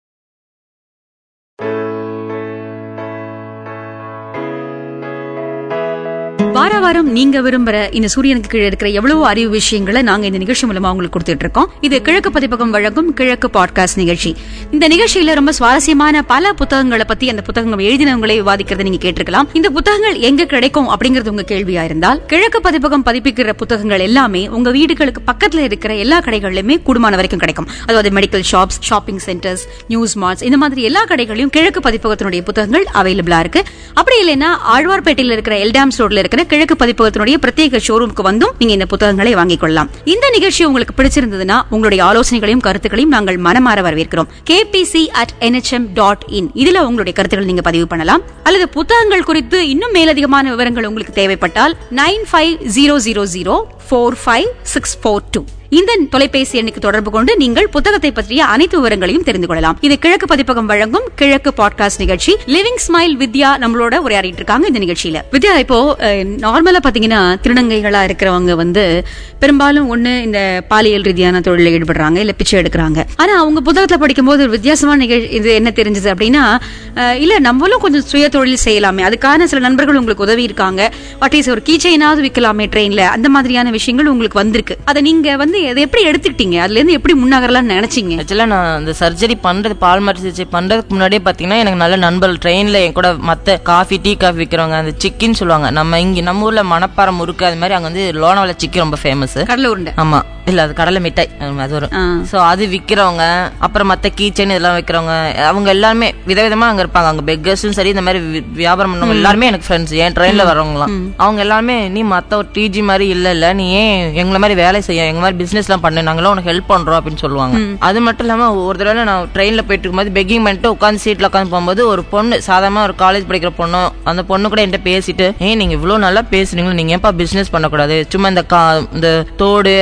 வார வாரம் நீங்க விரும்புற இந்த சூரியனுக்கு கீழே இருக்கிற எவ்வளவு அறிவு விஷயங்களை நாங்க இந்த நிகழ்ச்சி மூலமா உங்களுக்கு கொடுத்துட்டு இருக்கோம் இது கிழக்கு பதிப்பகம் வழங்கும் கிழக்கு பாட்காஸ்ட் நிகழ்ச்சி இந்த நிகழ்ச்சியில ரொம்ப சுவாரஸ்யமான பல புத்தகங்களை பத்தி அந்த புத்தகங்கள் எழுதினவங்களை விவாதிக்கிறத நீங்க கேட்டிருக்கலாம் இந்த புத்தகங்கள் எங்க கிடைக்கும் அப்படிங்கறது உங்க கேள்வியா இருந்தால் கிழக்கு பதிப்பகம் பதிப்பிக்கிற புத்தகங்கள் எல்லாமே உங்க வீடுகளுக்கு பக்கத்துல இருக்கிற எல்லா கடைகளிலுமே கூடுமான வரைக்கும் கிடைக்கும் அதாவது medical shops shopping centres news marts இந்த மாதிரி எல்லா கடைகளிலும் கிழக்கு பதிப்பகத்தினுடைய புத்தகங்கள் அவைலபிளா இருக்கு அப்படி இல்லைன்னா ஆழ்வார்பேட்டையில் இருக்கிற எல்டாம்ஸ் ரோட்ல இருக்கிற கிழக்கு பதிப்பகத்தினுடைய பிரத்யேக ஷோரூமுக்கு வந்தும் நீங்க இந்த புத்தகங்களை வாங்கிக் கொள்ளலாம் இந்த நிகழ்ச்சி உங்களுக்கு பிடிச்சிருந்ததுன்னா உங்களுடைய ஆலோசனைகளையும் கருத்துக்களையும் நாங்கள் மனமாற வரவேற்கிறோம் KBC at NHM dot in இதுல உங்களுடைய கருத்துக்கள் நீங்க பதிவு பண்ணலாம் அல்லது புத்தகங்கள் குறித்து இன்னும் மேலதிகமான விவரங்கள் உங்களுக்கு தேவைப்பட்டால் nine five zero zero zero four five six four two இந்த தொலைபேசி எண்ணுக்கு தொடர்பு கொண்டு நீங்கள் புத்தகத்தை பற்றிய அனைத்து விவரங்களையும் தெரிந்து கொள்ளலாம் இது கிழக்கு பதிப்பகம் வழங்கும் கிழக்கு பாட்காஸ்ட் நிகழ்ச்சி லிவிங் ஸ்மைல் வித்யா நம்மளோட உரையாடிட்டு இருக்காங்க இந்த நிகழ்ச்சியில வித்யா இப்போ நார்மலா பாத்தீங்கன்னா திருநங்கைகளா இருக்கிறவங்க வந்து பெரும்பாலும் ஒண்ணு இந்த பாலியல் ரீதியான தொழில ஈடுபடுறாங்க இல்ல பிச்சை எடுக்கிறாங்க ஆனா அவங்க புத்தகத்துல படிக்கும்போது ஒரு வித்தியாசமான நிகழ் இது என்ன தெரிஞ்சது அப்படின்னா அஹ், இல்ல நம்மளும் கொஞ்சம் சுய தொழில் செய்யலாமே அதுக்கான சில நண்பர்கள் உங்களுக்கு உதவி இருக்காங்க அட்லீஸ்ட் ஒரு கீச்சைனாவது விற்கலாமே ட்ரெயின்ல அந்த மாதிரியான விஷயங்கள் உங்களுக்கு வந்திருக்கு அதை நீங்க வந்து அதை எப்படி எடுத்துக்கிட்டீங்க அதுல இருந்து எப்படி முன்னகரலாம்னு நினைச்சீங்க ஆக்சுவலா நான் அந்த சர்ஜரி பண்றது பால் மாற்றி சிகிச்சை பண்றதுக்கு முன்னாடியே பாத்தீங்கன்னா எனக்கு நல்ல நண்பர்கள் ட்ரெயின்ல என் கூட மத்த காஃபி டீ காஃபி விற்கிறவங்க அந்த சிக்கின்னு சொல்லுவாங்க நம்ம இங்க நம்ம ஊர்ல மணப்பாறை முறுக்கு அது மாதிரி அங்க வந்து லோனாவல சிக்கி ரொம்ப ஃபேமஸ் கடலை உருண்டை ஆமா இல்ல அது கடலை மிட்டாய் அது- அது வரும் ஆ. சோ அது விக்கிறவங்க அப்புறம் மத்த கீச்சன் இதெல்லாம் விக்கிறவங்க அவங்க எல்லாருமே விதவிதமா அங்க இருப்பாங்க அங்க பெக்கர்ஸும் சரி இந்த மாதிரி வி- வியாபாரம் பண்ணவங்க எல்லாருமே எனக்கு ஃப்ரெண்ட்ஸ் என் ட்ரெயின்ல வரவங்களாம் அவங்க எல்லாருமே நீ மத்த ஒரு டிஜி மாதிரி இல்ல இல்ல நீ ஏன் எங்களை மாதிரி வேலை செய்ய எங்க மாதிரி பிசினஸ் எல்லாம் பண்ணு நாங்களாம் உனக்கு ஹெல்ப் பண்றோம் அப்படின்னு சொல்லுவாங்க அது மட்டும் இல்லாம ஒரு தடவை நான் ட்ரெயின்ல போயிட்டு இருக்கும்போது பெக்கிங் பண்ணிட்டு உட்காந்து சீட்ல உட்காந்து போகும்போது ஒரு பொண்ணு சாதாரண ஒரு காலேஜ் படிக்கிற பொண்ணு அந்த பொண்ணு கூட என்கிட்ட பேசிட்டு ஏன் நீங்க இவ்வளவு நல்லா பேசுறீங்களா நீங்க ஏன்பா பிசினஸ் பண்ணக்கூடாது சும்மா இந்த கா இந்த தோடு இதெல்லாம் விற்பாங்க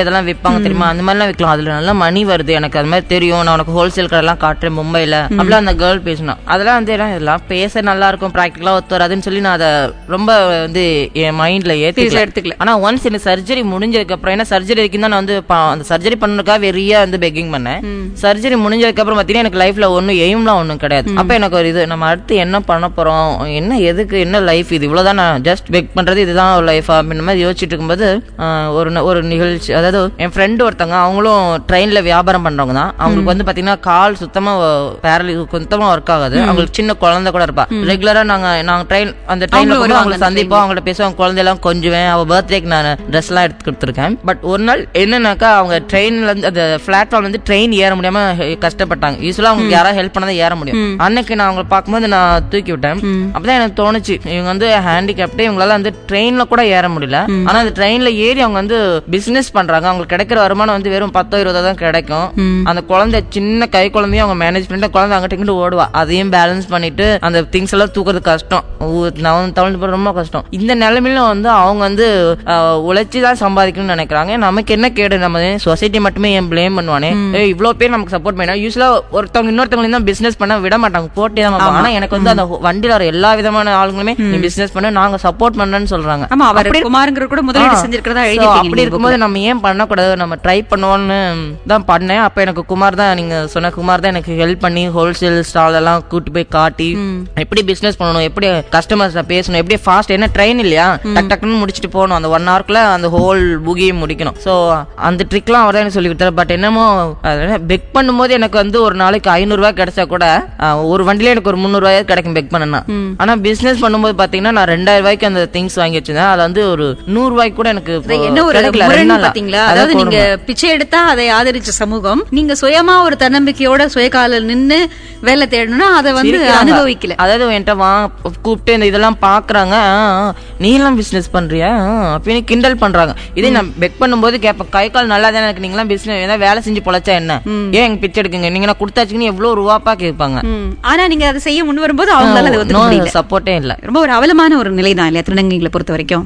விற்பாங்க தெரியுமா அந்த மாதிரிலாம் விற்கலாம் அதுல நல்ல மணி வருது எனக்கு அது மாதிரி தெரியும் நான் உனக்கு ஹோல்சேல் கடைலாம் காட்டுறேன் மும்பைல அப்படிலாம் அந்த கேர்ள் பேசினா அதெல்லாம் வந்து எல்லாம் இதெல்லாம் பேச நல்லா இருக்கும் ப்ராக்டிக்கலா ஒத்து வராதுன்னு சொல்லி நான் அதை ரொம்ப வந்து என் மைண்ட்ல பெருசா ஏத்தி எடுத்துக்கல. ஆனா ஒன்ஸ் இந்த சர்ஜரி முடிஞ்சதுக்கு அப்புறம் ஏன்னா சர்ஜரி வரைக்கும் தான் நான் வந்து பா- அந்த சர்ஜரி பண்ணதுக்காக வெறியா வந்து பெக்கிங் பண்ணேன் சர்ஜரி முடிஞ்சதுக்கு அப்புறம் பாத்தீங்கன்னா எனக்கு லைஃப்ல ஒன்னும் எய்ம்லாம் ஒண்ணும் கிடையாது அப்ப எனக்கு ஒரு இது நம்ம அடுத்து என்ன பண்ண போறோம் என்ன எதுக்கு என்ன லைஃப் இது இவ்வளவுதான் நான் ஜஸ்ட் பெக் பண்றது இதுதான் லைஃப் அப்படின்ற மாதிரி யோசிச்சுட்டு இருக்கும்போது ஆஹ், ஒரு ந- ஒரு நிகழ்ச்சி அதாவது என் ஃப்ரெண்டு ஒருத்தவங்க அவங்களும் ட்ரெயின்ல வியாபாரம் பண்றவங்க தான் அவங்களுக்கு வந்து பாத்தீங்கன்னா கால் சுத்தமா பேரலி சுத்தமா ஒர்க் ஆகாது அவங்களுக்கு சின்ன குழந்தை கூட இருப்பா ரெகுலரா நாங்க நாங்க ட்ரெயின் அந்த ட்ரெயின்ல அவங்களும் வருவாங்க அவங்களை அந்த சந்திப்போம் அவங்கள்ட்ட பேசுவோம் குழந்தையெல்லாம் கொஞ்சுவேன் அவ பர்த்டேக்கு நான் ட்ரெஸ் எல்லாம் எடுத்து கொடுத்துருக்கேன் பட் ஒரு நாள் என்னன்னாக்கா அவங்க ட்ரெயின்ல இருந்து அந்த பிளாட்ஃபார்ம்ல இருந்து ட்ரெயின் ஏற முடியாம ஹெ- கஷ்டப்பட்டாங்க யூஸ்வலா அவங்க யாராவது ஹெல்ப் பண்ணாதான் ஏற முடியும் அன்னைக்கு நான் அவங்களை பார்க்கும்போது நான் தூக்கி விட்டேன் அப்பதான் எனக்கு தோணுச்சு இவங்க வந்து ஹேண்டிகேப்டே இவங்களால வந்து ட்ரெயின்ல கூட ஏற முடியல ஆனா அந்த ட்ரெயின்ல ஏறி அவங்க வந்து பிசினஸ் பண்றாங்க அவங்களுக்கு கிடைக்கிற வருமானம் வந்து வெறும் பத்தோ இருபதோ தான் கிடைக்கும் அந்த குழந்தை சின்ன கை குழந்தையும் அவங்க மேனேஜ் பண்ணிட்டு குழந்தை அங்கிட்ட இங்கிட்டு ஓடுவா அதையும் பேலன்ஸ் பண்ணிட்டு அந்த திங்ஸ் எல்லாம் தூக்குறது கஷ்டம் ஊ- நான் தவழ்ந்து போறது ரொம்ப கஷ்டம் இந்த நிலைமையில வந்து அவங்க வந்து ஆஹ், உழைச்சு தான் சம்பாதிக்கணும்னு நினைக்கிறாங்க நமக்கு என்ன கேடு நம்ம சொசைட்டி மட்டுமே ஏன் ப்ளேம் பண்ணுவானே ஏய், இவ்வளவு பேர் நமக்கு சப்போர்ட் பண்ணா யூஸ்வலா ஒருத்தவங்க இன்னொருத்தவங்க தான் பிசினஸ் பண்ண விட மாட்டாங்க போட்டே தான் பார்ப்பாங்க. ஆனா எனக்கு வந்து அந்த வண்டியில வர எல்லா விதமான ஆளுங்களுமே நீ பிசினஸ் பண்ண நாங்க சப்போர்ட் பண்றேன்னு சொல்றாங்க ஆமா அவர் குமாருங்கிற கூட முதலீடு செஞ்சிருக்கிறதா So, எழுதிருக்கீங்க அப்படி நீங்க இருக்கும்போது நம்ம ஏன் பண்ணக்கூடாது நம்ம ட்ரை பண்ணுவோம்னு தான் பண்ணேன் அப்ப எனக்கு குமார் தான் நீங்க சொன்ன குமார் தான் எனக்கு ஹெல்ப் பண்ணி ஹோல்சேல் ஸ்டால் எல்லாம் கூட்டி போய் காட்டி எப்படி பிசினஸ் பண்ணணும் எப்படி கஸ்டமர்ஸ் பேசணும் எப்படி ஃபாஸ்ட் என்ன ட்ரெயின் இல்லையா டக் டக்குன்னு முடிச்சுட்டு போகணும் அந்த ஒன் ஹவர்க்குள்ள அந்த ஹோல் புகியும் முடிக்கணும் சோ அந்த ட்ரிக்லாம் அவர் தான் எனக்கு சொல்லி கொடுத்தாரு பட் என்னமோ பெக் பண்ணும்போது எனக்கு வந்து ஒரு நாளைக்கு ஐநூறு ரூபாய் கிடைச்சா கூட அஹ், ஒரு வண்டியில எனக்கு ஒரு முந்நூறு ரூபாய் கிடைக்கும் பெக் பண்ணனா ஆனா பிசினஸ் பண்ணும்போது பாத்தீங்கன்னா நான் ரெண்டாயிரம் ரூபாய்க்கு அந்த திங்ஸ் வாங்கி வச்சிருந்தேன் அது வந்து ஒரு நூறு ரூபாய்க்கு கூட எனக்கு அது என்ன ஒரு கிடைக்கல, ரெண்டு முரண் நாளா. பாத்தீங்களா அதான் அதாவது நீங்க கொடுமை. பிச்சை எடுத்தா அதை ஆதரிச்ச சமூகம் நீங்க சுயமா ஒரு தன்னம்பிக்கையோட சுயகால நின்னு வேலை தேடணும்னா அதை வந்து சிரிக்கிறாங்க. அனுபவிக்கல அதாவது என்கிட்ட வா கூப்பிட்டு இந்த இதெல்லாம் பாக்குறாங்க ஆ, ஆ, நீ எல்லாம் பிசினஸ் பண்றியா ஆ, அப்படின்னு கிண்டல் பண்றாங்க இதே நான் பெக் பண்ணும்போது கேட்பேன் கை கால் நல்லா தானே இருக்கு நீங்களாம் பிசினஸ் ஏதாவது வேலை செஞ்சு பொழைச்சா என்ன ஏன் எங்க பிச்சை எடுக்குங்க நீங்க நான் கொடுத்தாச்சுன்னு எவ்வளவு ரூபாப்பா கேட்பாங்க ம். ஆனா நீங்க அதை செய்ய முன் வரும்போது அவங்களால அதை ஒத்துக்க முடியல சப்போர்ட்டே இல்ல ரொம்ப ஒரு அவலமான ஒரு நிலை தான் இல்லையா திருநங்கைகளை பொறுத்த வரைக்கும்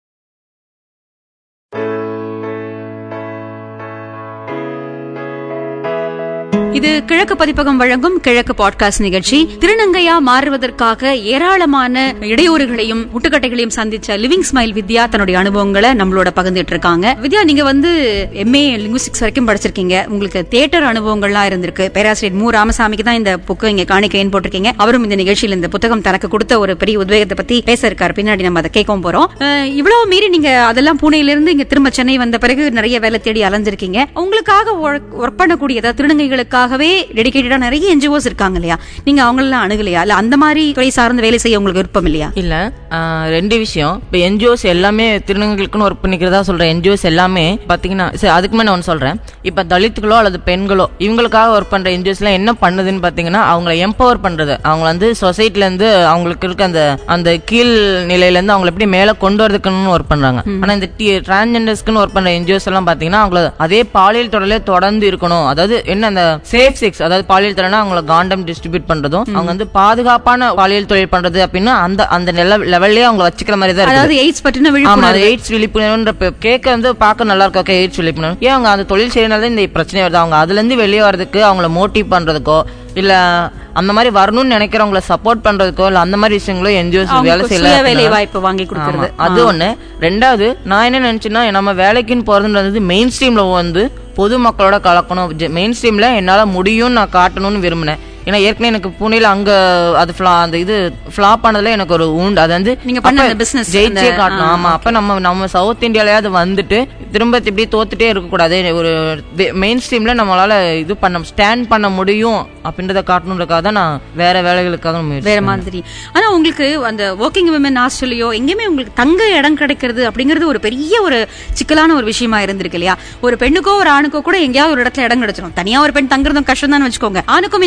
இது கிழக்கு பதிப்பகம் வழங்கும் கிழக்கு பாட்காஸ்ட் நிகழ்ச்சி திருநங்கையா மாறுவதற்காக ஏராளமான இடையூறுகளையும் முட்டுக்கட்டைகளையும் சந்திச்ச லிவிங் ஸ்மைல் வித்யா தன்னுடைய அனுபவங்களை நம்மளோட பகிர்ந்துட்டு இருக்காங்க வித்யா நீங்க வந்து எம்ஏ லிங்குஸ்டிக்ஸ் வரைக்கும் படிச்சிருக்கீங்க உங்களுக்கு தியேட்டர் அனுபவங்கள்லாம் இருந்திருக்கு பேராசிரியர் மு ராமசாமிக்கு தான் இந்த புக்கு இங்க காணிக்கைன்னு போட்டிருக்கீங்க அவரும் இந்த நிகழ்ச்சியில் இந்த புத்தகம் தனக்கு கொடுத்த ஒரு பெரிய உத்வேகத்தை பத்தி பேச இருக்காரு பின்னாடி நம்ம அதை கேட்கவும் போறோம் அஹ், இவ்வளவு மீறி நீங்க அதெல்லாம் பூனேல இருந்து இங்க திரும்ப சென்னை வந்த பிறகு நிறைய வேலை தேடி அலைஞ்சிருக்கீங்க உங்களுக்காக ஒர்க் பண்ணக்கூடிய அதாவது திருநங்கைகளுக்காகவே டெடிகேட்டடா நிறைய என்ஜிஓஸ் இருக்காங்க இல்லையா நீங்க அவங்களெல்லாம் அணுகலையா இல்ல அந்த மாதிரி துறை சார்ந்து வேலை செய்ய உங்களுக்கு விருப்பம் இல்லையா இல்ல ஆஹ், ரெண்டு விஷயம் இப்ப என்ஜிஓஸ் எல்லாமே திருநங்கைகளுக்குன்னு ஒர்க் பண்ணிக்கிறதா சொல்ற என்ஜிஓஸ் எல்லாமே பாத்தீங்கன்னா சரி அதுக்கு மேல ஒன்று சொல்றேன் இப்ப தலித்துகளோ அல்லது பெண்களோ இவங்களுக்காக ஒர்க் பண்ற என்ஜிஓஸ் எல்லாம் என்ன பண்ணுதுன்னு பாத்தீங்கன்னா அவங்கள எம்பவர் பண்றது அவங்க வந்து சொசைட்டில இருந்து அவங்களுக்கு இருக்க அந்த அந்த கீழ் நிலையில இருந்து அவங்களை எப்படி மேல கொண்டு வரதுக்குன்னு ஒர்க் பண்றாங்க ஆனா இந்த டிரான்ஜெண்டர்ஸ்க்குன்னு ஒர்க் பண்ற என்ஜிஓஸ் எல்லாம் பாத்தீங்கன்னா அவங்கள அதே பாலியல் தொடர்ல தொடர்ந்து இருக்கணும் அதாவது என்ன அந்த சேஃப் செக்ஸ் அதாவது பாலியல் தொழில்னா அவங்கள காண்டம் டிஸ்ட்ரிபியூட் பண்றதும் அவங்க வந்து பாதுகாப்பான பாலியல் தொழில் பண்றது அப்படின்னா அந்த அந்த லெவல்லே அவங்க வச்சுக்கிற மாதிரி தான் அதாவது இருக்குது எய்ட்ஸ் பற்றின ஆமா விழிப்புணர்வு அது எய்ட்ஸ் விழிப்புணர்வுன்ற பே- கேட்க வந்து பார்க்க நல்லா இருக்கும் ஓகே எய்ட்ஸ் விழிப்புணர்வு ஏன் அவங்க அந்த தொழில் செய்யறதுனால தான் இந்த பிரச்சனை வருது அவங்க அதுல இருந்து வெளியே வர்றதுக்கு அவங்கள மோட்டிவ் பண்றதுக்கோ இல்ல அந்த மாதிரி வரணும்னு நினைக்கிறவங்கள சப்போர்ட் பண்றதுக்கோ இல்ல அந்த மாதிரி விஷயங்களோ என்ஜிஓஸ் வேலை அவங்களுக்கு சுய வேலை செய்யல வாய்ப்பு வாங்கி கொடுக்கறது ஆமா, அது ஒண்ணு ரெண்டாவது நான் என்ன நினைச்சேன்னா நம்ம வேலைக்குன்னு போறதுன்றது மெயின் ஸ்ட்ரீம்ல வந்து பொதுமக்களோட கலக்கணும் மெயின் ஸ்ட்ரீம்ல என்னால முடியும்னு நான் காட்டணும்னு விரும்பினேன் ஏன்னா ஏற்கனவே எனக்கு புனேல அங்க அது fla- அந்த இது ஃபிளாப் ஆனதுல எனக்கு ஒரு ஊண்டு அது வந்து நீங்க பண்ண அப்ப அந்த business, ஜெயிச்சே அந்த- காட்டணும் ஆ, ஆமா அப்ப நம்ம நம்ம சவுத் இந்தியாலயாவது வந்துட்டு திரும்ப இப்படி தோத்துட்டே இருக்க கூடாது ஒரு மெயின் ஸ்ட்ரீம்ல நம்மளால இது பண்ண ஸ்டாண்ட் பண்ண முடியும் அப்படின்றத காட்டணுன்றதுக்காக தான் நான் வேற வேலைகளுக்காக முயற்சி வேற மாதிரி ஆனா உங்களுக்கு அந்த ஒர்க்கிங் விமன் ஹாஸ்டல்லையோ எங்கேயுமே உங்களுக்கு தங்க இடம் கிடைக்கிறது அப்படிங்கிறது ஒரு பெரிய ஒரு சிக்கலான ஒரு விஷயமா இருந்திருக்கு இல்லையா ஒரு பெண்ணுக்கோ ஒரு ஆணுக்கோ கூட எங்கேயாவது ஒரு இடத்துல இடம் கிடைச்சிடும் தனியா ஒரு பெண் தங்குறதும் கஷ்டம் தான் வச்சுக்கோங்க ஆணுக்கும் இன்னைக்கு அதே நிலைமை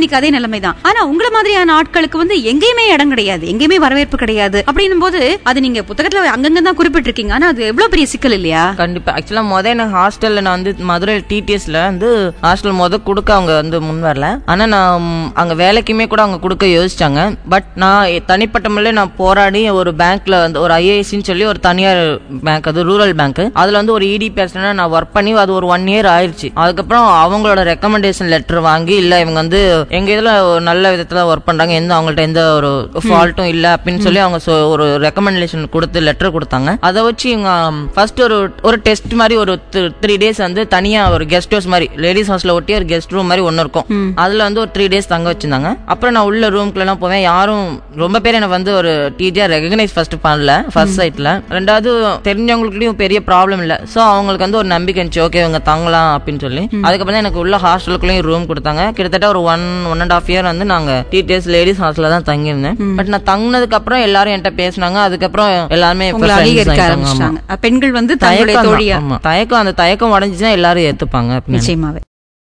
நிலைமை தான் ஆனா உங்கள மாதிரியான ஆட்களுக்கு வந்து எங்கேயுமே இடம் கிடையாது எங்கேயுமே வரவேற்பு கிடையாது அப்படின்னும் போது அது நீங்க புத்தகத்துல அங்கங்க தான் குறிப்பிட்டிருக்கீங்க ஆனா அது எவ்வளவு பெரிய சிக்கல் இல்லையா கண்டிப்பா ஆக்சுவலா முத எனக்கு ஹாஸ்டல்ல நான் வந்து மதுரை டிடிஎஸ்ல வந்து ஹாஸ்டல் முத கொடுக்க அவங்க வந்து முன் வரல ஆனா நான் ம், அங்க வேலைக்குமே கூட அவங்க கொடுக்க யோசிச்சாங்க பட் நான் எ- தனிப்பட்ட முறையில நான் போராடி ஒரு பேங்க்ல வந்து ஒரு ஐஏஎஸ்ன்னு சொல்லி ஒரு தனியார் பேங்க் அது ரூரல் பேங்க் அதுல வந்து ஒரு இடி பேசினா நான் ஒர்க் பண்ணி அது ஒரு ஒன் இயர் ஆயிருச்சு அதுக்கப்புறம் அவங்களோட ரெக்கமெண்டேஷன் லெட்டர் வாங்கி இல்ல இவங்க வந்து எங்க இதுல ஒரு நல்ல விதத்துல ஒர்க் பண்றாங்க எந்த அவங்கள்ட்ட எந்த ஒரு ஃபால்ட்டும் இல்ல அப்படின்னு சொல்லி அவங்க சொ- ஒரு ரெக்கமெண்டேஷன் கொடுத்து லெட்டர் கொடுத்தாங்க அதை வச்சு இவங்க ஃபர்ஸ்ட் ஒரு ஒரு டெஸ்ட் மாதிரி ஒரு த்ரீ டேஸ் வந்து தனியா ஒரு கெஸ்ட் ஹவுஸ் மாதிரி லேடிஸ் ஹவுஸ்ல ஒட்டி ஒரு கெஸ்ட் ரூம் மாதிரி ஒன்னு இருக்கும் அதுல வந்து ஒரு த்ரீ டேஸ் தங்க வச்சிருந்தாங்க அப்புறம் நான் உள்ள ரூம்குள்ள எல்லாம் போவேன் யாரும் ரொம்ப பேர் எனக்கு வந்து ஒரு டீச்சர் ரெகனைஸ் ஃபர்ஸ்ட் பண்ணல ஃபர்ஸ்ட் சைட்ல ரெண்டாவது தெரிஞ்சவங்களுக்குலயும் பெரிய ப்ராப்ளம் இல்ல சோ அவங்களுக்கு வந்து ஒரு நம்பிக்கை இருந்துச்சு ஓகே இவங்க தங்கலாம் அப்படின்னு சொல்லி அதுக்கப்புறம் தான் எனக்கு உள்ள ஹாஸ்டலுக்குள்ளேயும் ரூம் கொடுத்தாங்க கிட்டத்தட்ட ஒரு one one and half year வந்து நாங்க டீச்சர்ஸ் லேடிஸ் ஹாஸ்டல்ல தான் தங்கியிருந்தேன் பட் நான் தங்கினதுக்கு அப்புறம் எல்லாரும் என்கிட்ட பேசினாங்க அதுக்கப்புறம் எல்லாருமே இப்ப உங்களை friends அங்கீகரிக்க ஆயிட்டாங்க. ஆமா. ஆரம்பிச்சிட்டாங்க அஹ் பெண்கள் வந்து தங்களுடைய தயக்கம் தான். தோழியா ஆமா. தயக்கம் அந்த தயக்கம் உடஞ்சுச்சுன்னா எல்லாரும் ஏத்துப்பாங்க அப்படின்னு நிச்சயமாவே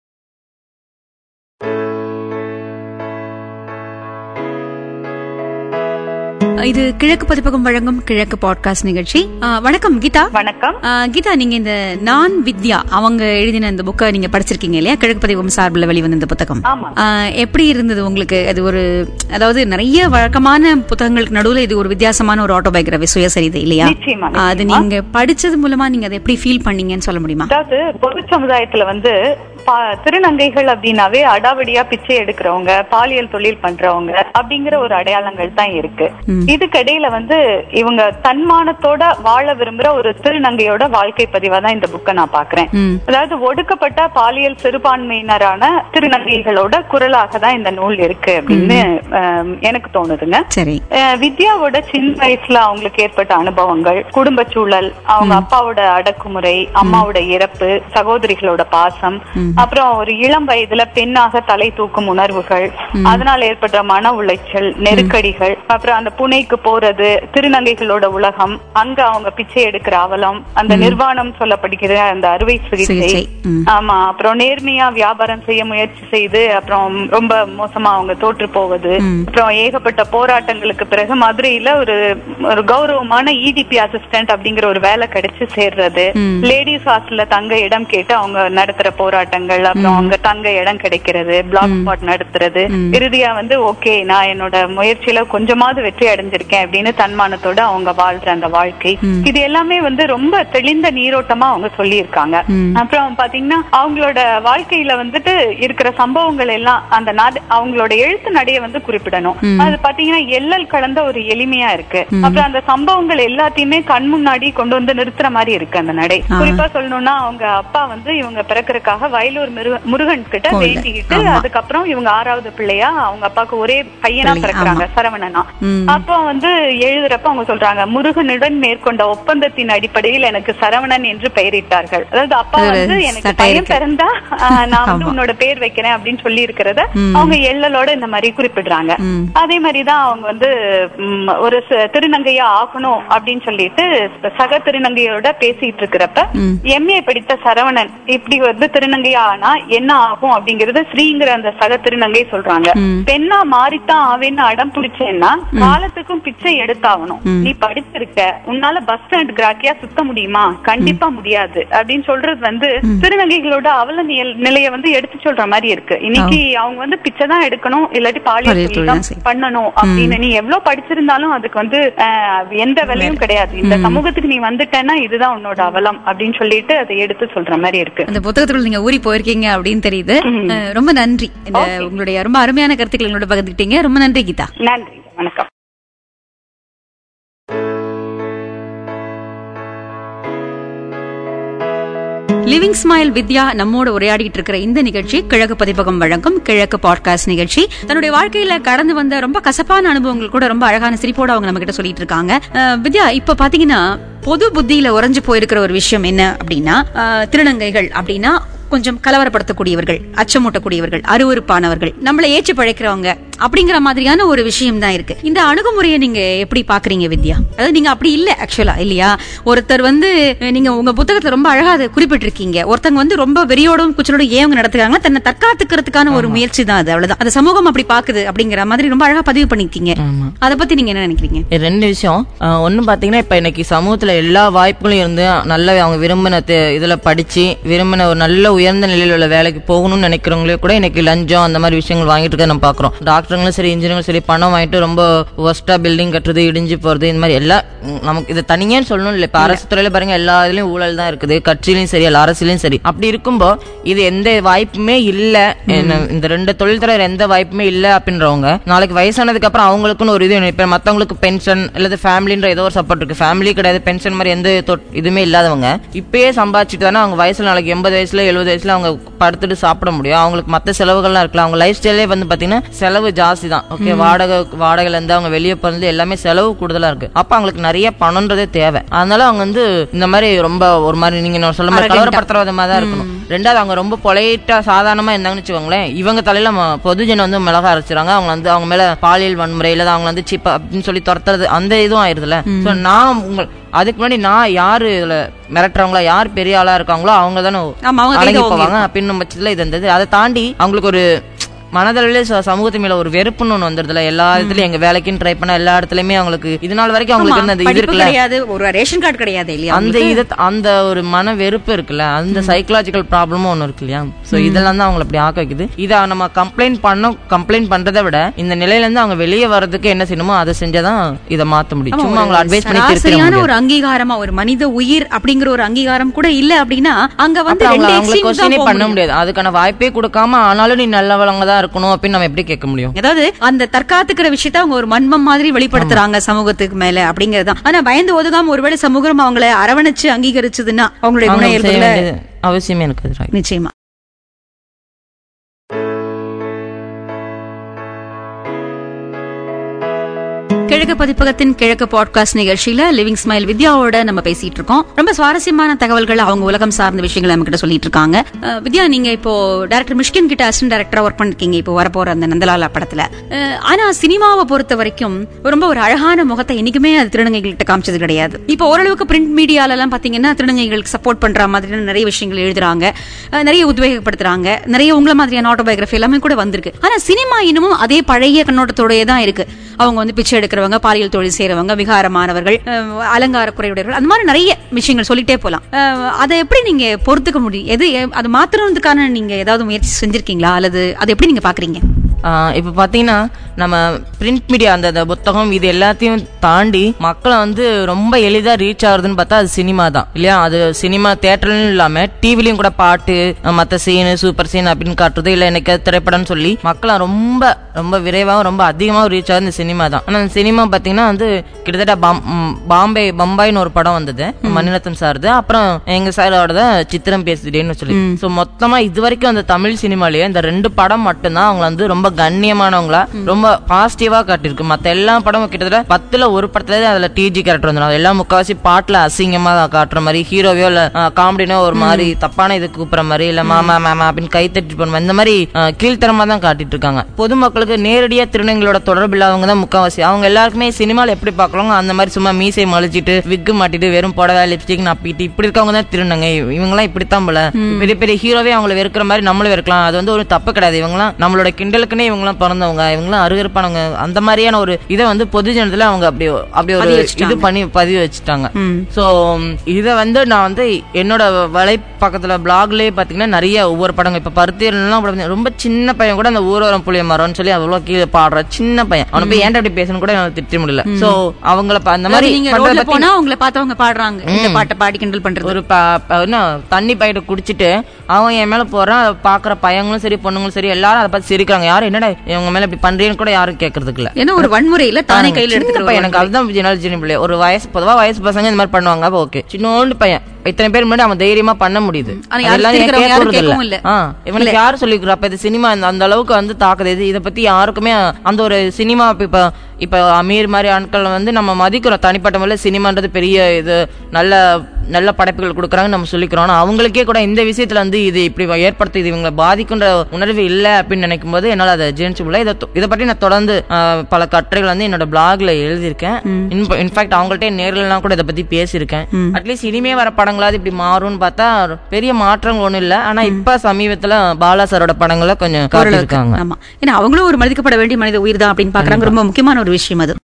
இது கிழக்கு பதிப்பகம் வழங்கும் கிழக்கு பாட்காஸ்ட் நிகழ்ச்சி ஆ, வணக்கம் கீதா வணக்கம் ஆ, கீதா நீங்க இந்த நான் வித்யா அவங்க எழுதின இந்த புக்கை நீங்க படிச்சிருக்கீங்க இல்லையா கிழக்கு பதிப்பகம் சார்பில் வெளிவந்த இந்த புத்தகம் ஆமா. ஆ, எப்படி இருந்தது உங்களுக்கு அது ஒரு அதாவது நிறைய வழக்கமான புத்தகங்களுக்கு நடுவுல இது ஒரு வித்தியாசமான ஒரு ஆட்டோபயோகிராபி சுயசரிதை இல்லையா நிச்சயமா, ஆ, அது நீங்க படிச்சது மூலமா நீங்க அதை எப்படி ஃபீல் பண்ணீங்கன்னு சொல்ல முடியுமா அதாவது பொது சமுதாயத்துல வந்து பா- திருநங்கைகள் அப்படின்னாவே அடாவடியா பிச்சை எடுக்கிறவங்க பாலியல் தொழில் பண்றவங்க அப்படிங்கிற ஒரு அடையாளங்கள் தான் இருக்கு இதுக்கிடையில வந்து இவங்க தன்மானத்தோட வாழ விரும்புற ஒரு திருநங்கையோட வாழ்க்கை பதிவா தான் இந்த புக்கை நான் பாக்குறேன் ம். அதாவது ஒடுக்கப்பட்ட பாலியல் சிறுபான்மையினரான திருநங்கைகளோட குரலாக தான் இந்த நூல் இருக்கு அப்படின்னு அஹ், எனக்கு தோணுதுங்க சரி அஹ் வித்யாவோட சின்ன வயசுல அவங்களுக்கு ஏற்பட்ட அனுபவங்கள் குடும்ப சூழல் அவங்க அப்பாவோட அடக்குமுறை அம்மாவோட இறப்பு சகோதரிகளோட பாசம் அப்புறம் ஒரு இளம் வயதுல பெண்ணாக தலை தூக்கும் உணர்வுகள் அதனால் ஏற்பட்ட மன உளைச்சல் நெருக்கடிகள் அப்புறம் அந்த புனைக்கு போறது திருநங்கைகளோட உலகம் அங்க அவங்க பிச்சை எடுக்கிற அவலம் அந்த நிர்வாணம் சொல்லப்படுகிற அந்த அறுவை சிகிச்சை சிகிச்சை. ம். ஆமா அப்புறம் நேர்மையா வியாபாரம் செய்ய முயற்சி செய்து அப்புறம் ரொம்ப மோசமா அவங்க தோற்று போவது அப்புறம் ஏகப்பட்ட போராட்டங்களுக்கு பிறகு மதுரையில ஒரு ஒரு கௌரவமான இடிபி அசிஸ்டன்ட் அப்படிங்கிற ஒரு வேலை கிடைச்சு சேர்றது லேடிஸ் ஹாஸ்டல்ல தங்க இடம் கேட்டு அவங்க நடத்துற போராட்டங்கள் அப்புறம் அவங்க தங்க இடம் கிடைக்கிறது பிளாக் ஸ்பாட் நடத்துறது இறுதியா வந்து ஓகே நான் என்னோட முயற்சியில கொஞ்சமாவது வெற்றி அடைஞ்சிருக்கேன் அப்படின்னு தன்மானத்தோட அவங்க வாழ்ற அந்த வாழ்க்கை இது எல்லாமே வந்து ரொம்ப தெளிந்த நீரோட்டமா அவங்க சொல்லியிருக்காங்க அப்புறம் பாத்தீங்கன்னா அவங்களோட வாழ்க்கையில வந்துட்டு இருக்கிற சம்பவங்கள் எல்லாம் அந்த நட- அவங்களோட எழுத்து நடைய வந்து குறிப்பிடணும் அது பாத்தீங்கன்னா எல்லல் கலந்த ஒரு எளிமையா இருக்கு அப்புறம் அந்த சம்பவங்கள் எல்லாத்தையுமே கண் முன்னாடி கொண்டு வந்து நிறுத்துற மாதிரி இருக்கு அந்த நடை குறிப்பா சொல்லணும்னா அவங்க அப்பா வந்து இவங்க பிறக்கறதுக்காக வயலூர் மிருக- முருகன் கிட்ட வேண்டிக்கிட்டு அதுக்கப்புறம் இவங்க ஆறாவது பிள்ளையா அவங்க அப்பாவுக்கு ஒரே பையனா பிறக்குறாங்க சரவணனா அப்போ வந்து எழுதுறப்ப அவங்க சொல்றாங்க முருகனுடன் மேற்கொண்ட ஒப்பந்தத்தின் அடிப்படையில் எனக்கு சரவணன் என்று பெயரிட்டார்கள் அதாவது அப்பா அது ஒரு வந்து எனக்கு சட்டை பையன் இருக்கு. பிறந்தா ஆஹ், நான் வந்து உன்னோட பேர் வைக்கிறேன் அப்படின்னு சொல்லி இருக்கிறத அவங்க எள்ளலோட இந்த மாதிரி குறிப்பிடுறாங்க அதே மாதிரிதான் அவங்க வந்து ம், ஒரு ச- திருநங்கையா ஆகணும் அப்படின்னு சொல்லிட்டு சக திருநங்கையோட பேசிட்டு இருக்கிறப்ப எம்ஏ படித்த சரவணன் இப்படி வந்து திருநங்கையா ஆனா என்ன ஆகும் அப்படிங்கறது ஸ்ரீங்கிற அந்த சக திருநங்கை சொல்றாங்க பெண்ணா மாறித்தான் ஆவேன்னு அடம் பிடிச்சேன்னா காலத்துக்கும் பிச்சை எடுத்தாகணும் நீ படிச்சிருக்க உன்னால பஸ் ஸ்டாண்ட் கிராக்கியா சுத்த முடியுமா கண்டிப்பா முடியாது அப்படின்னு சொல்றது வந்து திருநங்கைகளோட அவல நியல்- நிலைய வந்து எடுத்து சொல்ற மாதிரி இருக்கு இன்னைக்கு அவங்க வந்து பிச்சை தான் எடுக்கணும் இல்லாட்டி பாலியல் பாலியல் தொழில் தொழில் தான் தான் செய்யணும். பண்ணணும் அப்படின்னு நீ எவ்வளவு படிச்சிருந்தாலும் அதுக்கு வந்து ஆஹ், எந்த விலையும் கிடையாது இந்த சமூகத்துக்கு நீ வந்துட்டேன்னா இதுதான் உன்னோட அவலம் அப்படின்னு சொல்லிட்டு அதை எடுத்து சொல்ற மாதிரி இருக்கு அந்த புத்தகத்துக்குள்ள நீங்க ஊறி போயிருக்கீங்க அப்படின்னு தெரியுது அஹ், ரொம்ப நன்றி இந்த உங்களுடைய ரொம்ப அருமையான கருத்துக்களை எங்களோட பகிர்ந்துக்கிட்டீங்க ரொம்ப நன்றி கீதா நன்றி வணக்கம் லிவிங் ஸ்மைல் வித்யா நம்மோட உரையாடிட்டு இருக்கிற இந்த நிகழ்ச்சி கிழக்கு பதிப்பகம் வழங்கும் கிழக்கு பாட்காஸ்ட் நிகழ்ச்சி தன்னுடைய வாழ்க்கையில கடந்து வந்த ரொம்ப கசப்பான அனுபவங்கள் கூட ரொம்ப அழகான சிரிப்போட அவங்க நம்ம கிட்ட சொல்லிட்டு இருக்காங்க அஹ், வித்யா இப்ப பாத்தீங்கன்னா பொது புத்தியில உறைஞ்சு போயிருக்கிற ஒரு விஷயம் என்ன அப்படின்னா அஹ், திருநங்கைகள் அப்படின்னா கொஞ்சம் கலவரப்படுத்தக்கூடியவர்கள் அச்சமூட்டக்கூடியவர்கள் அருவருப்பானவர்கள் நம்மளை ஏற்று பழைக்கிறவங்க அப்படிங்கிற மாதிரியான ஒரு விஷயம் தான் இருக்கு இந்த அணுகுமுறையை நீங்க எப்படி பாக்குறீங்க வித்யா அதாவது நீங்க அப்படி இல்ல ஆக்சுவலா இல்லையா ஒருத்தர் வந்து அஹ், நீங்க உங்க புத்தகத்துல ரொம்ப அழகா அதை குறிப்பிட்டிருக்கீங்க ஒருத்தங்க வந்து ரொம்ப வெறியோடும் குச்சலோடும் ஏன் அவங்க நடத்துக்காங்கன்னா தன்னை தற்காத்துக்கிறதுக்கான ஒரு முயற்சி தான் அது அவ்வளவுதான் அந்த சமூகம் அப்படி பாக்குது அப்படிங்கிற மாதிரி ரொம்ப அழகா பதிவு பண்ணிருக்கீங்க ஆமா. அதை பத்தி நீங்க என்ன நினைக்கிறீங்க இது ரெண்டு விஷயம் ஆஹ் ஒண்ணு பாத்தீங்கன்னா இப்ப இன்னைக்கு சமூகத்துல எல்லா வாய்ப்புகளும் இருந்து நல்ல அவங்க விரும்பின தே- இதுல படிச்சு விரும்பின ஒரு நல்ல உயர்ந்த நிலையில உள்ள வேலைக்கு போகணும்னு நினைக்கிறவங்களே கூட இன்னைக்கு லஞ்சம் அந்த மாதிரி விஷயங்கள் வாங்கிட்டு இருக்க நம்ம பாக்குறோம் டாக்டருங்களும் சரி இன்ஜினியரும் சரி பணம் வாங்கிட்டு ரொம்ப ஒஸ்டா பில்டிங் கட்டுறது இடிஞ்சு போறது இந்த மாதிரி எல்லாம் உம், நமக்கு இது தனியான்னு சொல்லணும் இல்ல இப்ப அரசு துறையில பாருங்க எல்லா இதுலயும் ஊழல் தான் இருக்குது கட்சியிலயும் சரி எல்லா அரசியலையும் சரி அப்படி இருக்கும்போ இது எந்த வாய்ப்புமே இல்ல என்ன- இந்த ரெண்டு தொழில்துறை எந்த வாய்ப்புமே இல்ல அப்படின்றவங்க நாளைக்கு வயசானதுக்கு அப்புறம் அவங்களுக்குன்னு ஒரு இது வேணும். இப்ப மத்தவங்களுக்கு பென்ஷன் அல்லது ஃபேமிலின்ற ஏதோ ஒரு சப்போர்ட் இருக்கு ஃபேமிலி கிடையாது பென்ஷன் மாதிரி எந்த தொட்- இதுவுமே இல்லாதவங்க இப்பயே சம்பாதிச்சுட்டு தானே அவங்க வயசுல நாளைக்கு எண்பது வயசுல எழுபது வயசுல அவங்க படுத்துட்டு சாப்பிட முடியும் அவங்களுக்கு மத்த செலவுகள்லாம் இருக்கலாம் அவங்க லைஃப் ஸ்டைலே வந்து பாத்தீங்கன்னா செலவு ஜாஸ்தி தான் ஓகே வாடகை வாடகைல இருந்து அவங்க வெளியே பிறந்து எல்லாமே செலவு கூடுதலா இருக்கு அப்ப அவங்களுக்கு நிறைய பணம்ன்றதே தேவை அதனால அவங்க வந்து இந்த மாதிரி ரொம்ப ஒரு மாதிரி நீங்க நான் சொல்ல மாதிரி கலவரப்படுத்துற விதமா தான் இருக்கணும் ரெண்டாவது அவங்க ரொம்ப பொலைட்டா சாதாரணமா இருந்தாங்கன்னு வச்சுக்கோங்களேன் இவங்க தலையில ம- பொதுஜனம் வந்து மிளகா அரைச்சிறாங்க அவங்க வந்து அவங்க மேல பாலியல் வன்முறை இல்ல அவங்க வந்து சிப்ப அப்படின்னு சொல்லி துரத்துறது அந்த இதுவும் ஆயிருதுல சோ நான் உங்க அதுக்கு முன்னாடி நான் யாரு இதுல மிரட்டுறவங்களா யார் பெரிய ஆளா இருக்காங்களோ அவங்க தானே ஆமா அவங்க அடங்கி கையில போவாங்க அப்படின்னு பட்சத்துல இது இருந்தது அதை தாண்டி அவங்களுக்கு ஒரு மனதளவில் ச- சமூகத்து மேல ஒரு வெறுப்புன்னு ஒண்ணு வந்துருதுல எல்லா இடத்துலயும் எங்க வேலைக்குன்னு ட்ரை பண்ண எல்லா இடத்துலயுமே அவங்களுக்கு இது நாள் வரைக்கும் அவங்களுக்கு இருந்த அந்த இது படிப்பு இருக்குல்ல கிடையாது ஒரு ரேஷன் கார்டு கிடையாது இல்லையா அந்த இது அந்த ஒரு மன வெறுப்பு இருக்குல்ல அந்த சைக்கலாஜிக்கல் ப்ராப்ளமும் ஒண்ணு இருக்கு இல்லையா சோ இதெல்லாம் தான் அவங்களை அப்படி ஆக்க வைக்குது இதை நம்ம கம்ப்ளைண்ட் பண்ண கம்ப்ளைண்ட் பண்றதை விட இந்த நிலையில இருந்து அவங்க வெளியே வர்றதுக்கு என்ன செய்யணுமோ அதை செஞ்சாதான் இதை மாத்த முடியும் ஆமா, சும்மா ஒரு அவங்களை அட்வைஸ் பண்ணி திருத்திட சராசரியான முடியாது ஒரு அங்கீகாரமா ஒரு மனித உயிர் அப்படிங்கிற ஒரு அங்கீகாரம் கூட இல்ல அப்படின்னா அங்க வந்து அப்புறம் ரெண்டு அவங்கள அவங்களை extreme தான் கொஸ்டினே போக பண்ண முடியும். முடியாது அதுக்கான வாய்ப்பே கொடுக்காம ஆனாலும் நீ நல்லவளங்க தான் இருக்கணும் அப்படின்னு நம்ம எப்படி கேட்க முடியும் அதாவது அந்த தற்காத்துக்கிற விஷயத்த அவங்க ஒரு மன்மம் மாதிரி வெளிப்படுத்துறாங்க சமூகத்துக்கு மேல அப்படிங்கறதுதான் ஆனா பயந்து ஒதுங்காம ஒருவேளை சமூகம் அவங்கள அரவணைச்சு அங்கீகரிச்சதுன்னா அவங்களுடைய குண அவங்க செய்ய இயல்புல வேண்டியது அவசியமே எனக்கு அது right. நிச்சயமா கிழக்கு பதிப்பகத்தின் கிழக்கு பாட்காஸ்ட் நிகழ்ச்சியில லிவிங் ஸ்மைல் வித்யாவோட நம்ம பேசிட்டு இருக்கோம் ரொம்ப சுவாரஸ்யமான தகவல்கள் அவங்க உலகம் சார்ந்த விஷயங்களை நம்ம கிட்ட சொல்லிட்டு இருக்காங்க அஹ், வித்யா நீங்க இப்போ டைரக்டர் மிஷ்கின் கிட்ட அசிஸ்டன்ட் டைரக்டரா ஒர்க் பண்ணிருக்கீங்க இப்போ வரப்போற அந்த நந்தலாலா படத்துல அஹ், ஆனா சினிமாவை பொறுத்த வரைக்கும் ரொம்ப ஒரு அழகான முகத்தை என்னைக்குமே அது திருநங்கைகள்கிட்ட காமிச்சது கிடையாது இப்போ ஓரளவுக்கு பிரிண்ட் மீடியால எல்லாம் பாத்தீங்கன்னா திருநங்கைகளுக்கு சப்போர்ட் பண்ற மாதிரியான நிறைய விஷயங்கள் எழுதுறாங்க அஹ், நிறைய உத்வேகப்படுத்துறாங்க நிறைய உங்களை மாதிரியான ஆட்டோபயோகிராஃபி எல்லாமே கூட வந்திருக்கு ஆனா சினிமா இன்னமும் அதே பழைய கண்ணோட்டத்தோடயே தான் இருக்கு அவங்க வந்து பிச்சை எடுக்கிறவங்க பாலியல் தொழில் செய்யறவங்க விகாரமானவர்கள் அஹ், அலங்கார குறையுடையவர்கள் அந்த மாதிரி நிறைய விஷயங்கள் சொல்லிட்டே போலாம் அஹ், அதை எப்படி நீங்க பொறுத்துக்க முடியும் எது எ- அது மாத்துறதுக்கான நீங்க ஏதாவது முயற்சி செஞ்சிருக்கீங்களா அல்லது அதை எப்படி நீங்க பாக்குறீங்க ஆஹ் இப்ப பாத்தீங்கன்னா நம்ம பிரிண்ட் மீடியா அந்த அந்த புத்தகம் இது எல்லாத்தையும் தாண்டி மக்களை வந்து ரொம்ப எளிதா ரீச் ஆகுறதுன்னு பார்த்தா அது சினிமா தான் இல்லையா அது சினிமா தேட்டர்லயும் இல்லாம டிவிலையும் கூட பாட்டு அஹ் மத்த சீனு சூப்பர் சீன் அப்படின்னு காட்டுறது இல்ல எனக்கு திரைப்படம்னு சொல்லி மக்களை ரொம்ப ரொம்ப விரைவாகவும் ரொம்ப அதிகமாக ரீச் ஆகுது இந்த சினிமா தான் ஆனா இந்த சினிமா பாத்தீங்கன்னா வந்து கிட்டத்தட்ட பாம்- ம், பாம்பே பம்பாய்னு ஒரு படம் வந்தது மணிரத்னம் சார்து அப்புறம் எங்க சாரோட சித்திரம் பேசுதேன்னு சொல்லி சோ மொத்தமா இது வரைக்கும் அந்த தமிழ் சினிமாலயே இந்த ரெண்டு படம் மட்டும்தான் அவங்க வந்து ரொம்ப கண்ணியமானவங்களா ரொம்ப பாசிட்டிவா காட்டியிருக்கு மத்த எல்லா படமும் கிட்டத்தட்ட பத்துல ஒரு படத்துல அதுல டிஜி கேரக்டர் வந்துடும் எல்லாம் முக்காவாசி பாட்டுல அசிங்கமா காட்டுற மாதிரி ஹீரோவையோ இல்ல காமெடினோ ஒரு மாதிரி தப்பான இது கூப்பிடுற மாதிரி இல்ல மாமா மாமா அப்படின்னு கை தட்டி பண்ணுவோம் இந்த மாதிரி அஹ், கீழ்த்தரமா தான் காட்டிட்டு இருக்காங்க பொதுமக்களுக்கு நேரடியா திருநங்கைகளோட தொடர்பு இல்லாதவங்க தான் முக்காவாசி அவங்க எல்லாருக்குமே சினிமால எப்படி பாக்குறாங்க அந்த மாதிரி சும்மா மீசை மலிச்சிட்டு விக்கு மாட்டிட்டு வெறும் புடவை லிப்ஸ்டிக் நப்பிட்டு இப்படி இருக்கவங்க தான் திருநங்கை இவங்கெல்லாம் இப்படித்தான் போல பெரிய பெரிய ஹீரோவே அவங்கள வெறுக்கிற மாதிரி நம்மளும் வெறுக்கலாம் அது வந்து ஒரு தப்பு கிடையாது இவங்கலாம் நம்மளோட கிண்டலுக்குன்னே இவங்கலாம் பிறந்தவங்க இவங்கலாம் அருகருப்பானவங்க அந்த மாதிரியான ஒரு இதை வந்து பொதுஜனத்துல அவங்க அப்படி அப்படி ஒரு இது பண்ணி பதிவு வச்சுட்டாங்க சோ இத வந்து நான் வந்து என்னோட வலை பக்கத்துல பிளாக்லயே பாத்தீங்கன்னா நிறைய ஒவ்வொரு படங்கள் இப்ப பருத்தியெல்லாம் ரொம்ப சின்ன பையன் கூட அந்த ஊரோரம் புளிய மரம்னு சொல்லி அவ்வளவு கீழே பாடுற சின்ன பையன் அவனை போய் ஏன்டா அப்படி பேசணும் கூட என்னால திட்ட முடியல சோ அவங்கள ப- அந்த மாதிரி அதாவது நீங்க பண்றத ரோட்ல பத்தி போனா உங்களை பார்த்தவங்க பாடுறாங்க இந்த பாட்டை பாடி கிண்டல் பண்றது ஒரு ப- ப- என்ன தண்ணி பாக்கெட் குடிச்சிட்டு அவன் என் மேல போறான் அதை பாக்குற பையங்களும் சரி பொண்ணுங்களும் சரி எல்லாரும் அதை பார்த்து சிரிக்கிறாங்க யாரும் என்னடா இவங்க மேல இப்படி பண்றீன்னு கூட யாரும் கேக்குறதுக்கு இல்ல ஏன்னா ஒரு வன்முறையில தானே கையில சின்ன எடுத்துக்கிற பையன் எனக்கு அதுதான் என்னால சின்ன பிள்ளை ஒரு வயசு பொதுவா வயசு பசங்க இந்த மாதிரி பண்ணுவாங்க ஓகே சின்னோண்டு பையன் இத்தனை பேர் முன்னாடி அவன் தைரியமா பண்ண முடியுது ஆனா யாரும் அதெல்லாம் ஏன் கேட்கறவங்க யாரும் கேட்கறது கேட்கவும் இல்ல. இல்ல ஆ, இவனுக்கு யாரு சொல்லிக்கிறா அப்ப இது சினிமா இந்த- அந்த அளவுக்கு வந்து தாக்குது இது இதை பத்தி யாருக்குமே அந்த ஒரு சினிமா இப்ப- இப்ப இப்ப அமீர் மாதிரி ஆட்கள் வந்து நம்ம மதிக்கிறோம் தனிப்பட்ட முறையில் சினிமான்றது பெரிய இது நல்ல நல்ல படைப்புகள் கொடுக்குறாங்கன்னு நம்ம சொல்லிக்கிறோம் ஆனா அவங்களுக்கே கூட இந்த விஷயத்துல வந்து இது இப்படி ஏற்படுத்துது இவங்களை பாதிக்குன்ற உணர்வு இல்ல அப்படின்னு நினைக்கும் போது என்னால அதை ஜீர்ணிச்சு முடியல இதை தொ- இதை பற்றி நான் தொடர்ந்து ஆ, பல கட்டுரைகள் வந்து என்னோட பிளாக்ல எழுதியிருக்கேன் இன்ஃபேக்ட் அவங்கள்ட்ட நேர்லாம் கூட இதை பத்தி பேசியிருக்கேன் அட்லீஸ்ட் இனிமே வர படங்களாவது இப்படி மாறும்னு பார்த்தா பெரிய மாற்றங்கள் ஒண்ணும் இல்ல ஆனா இப்ப சமீபத்துல பாலா சாரோட படங்களை கொஞ்சம் காட்டியிருக்காங்க ஆமா ஏன்னா அவங்களும் ஒரு மதிக்கப்பட வேண்டிய மனித உயிர் தான் அப்படின்னு பாக்குறாங்க ரொம்ப முக்கியமான ஒரு விஷயம் அது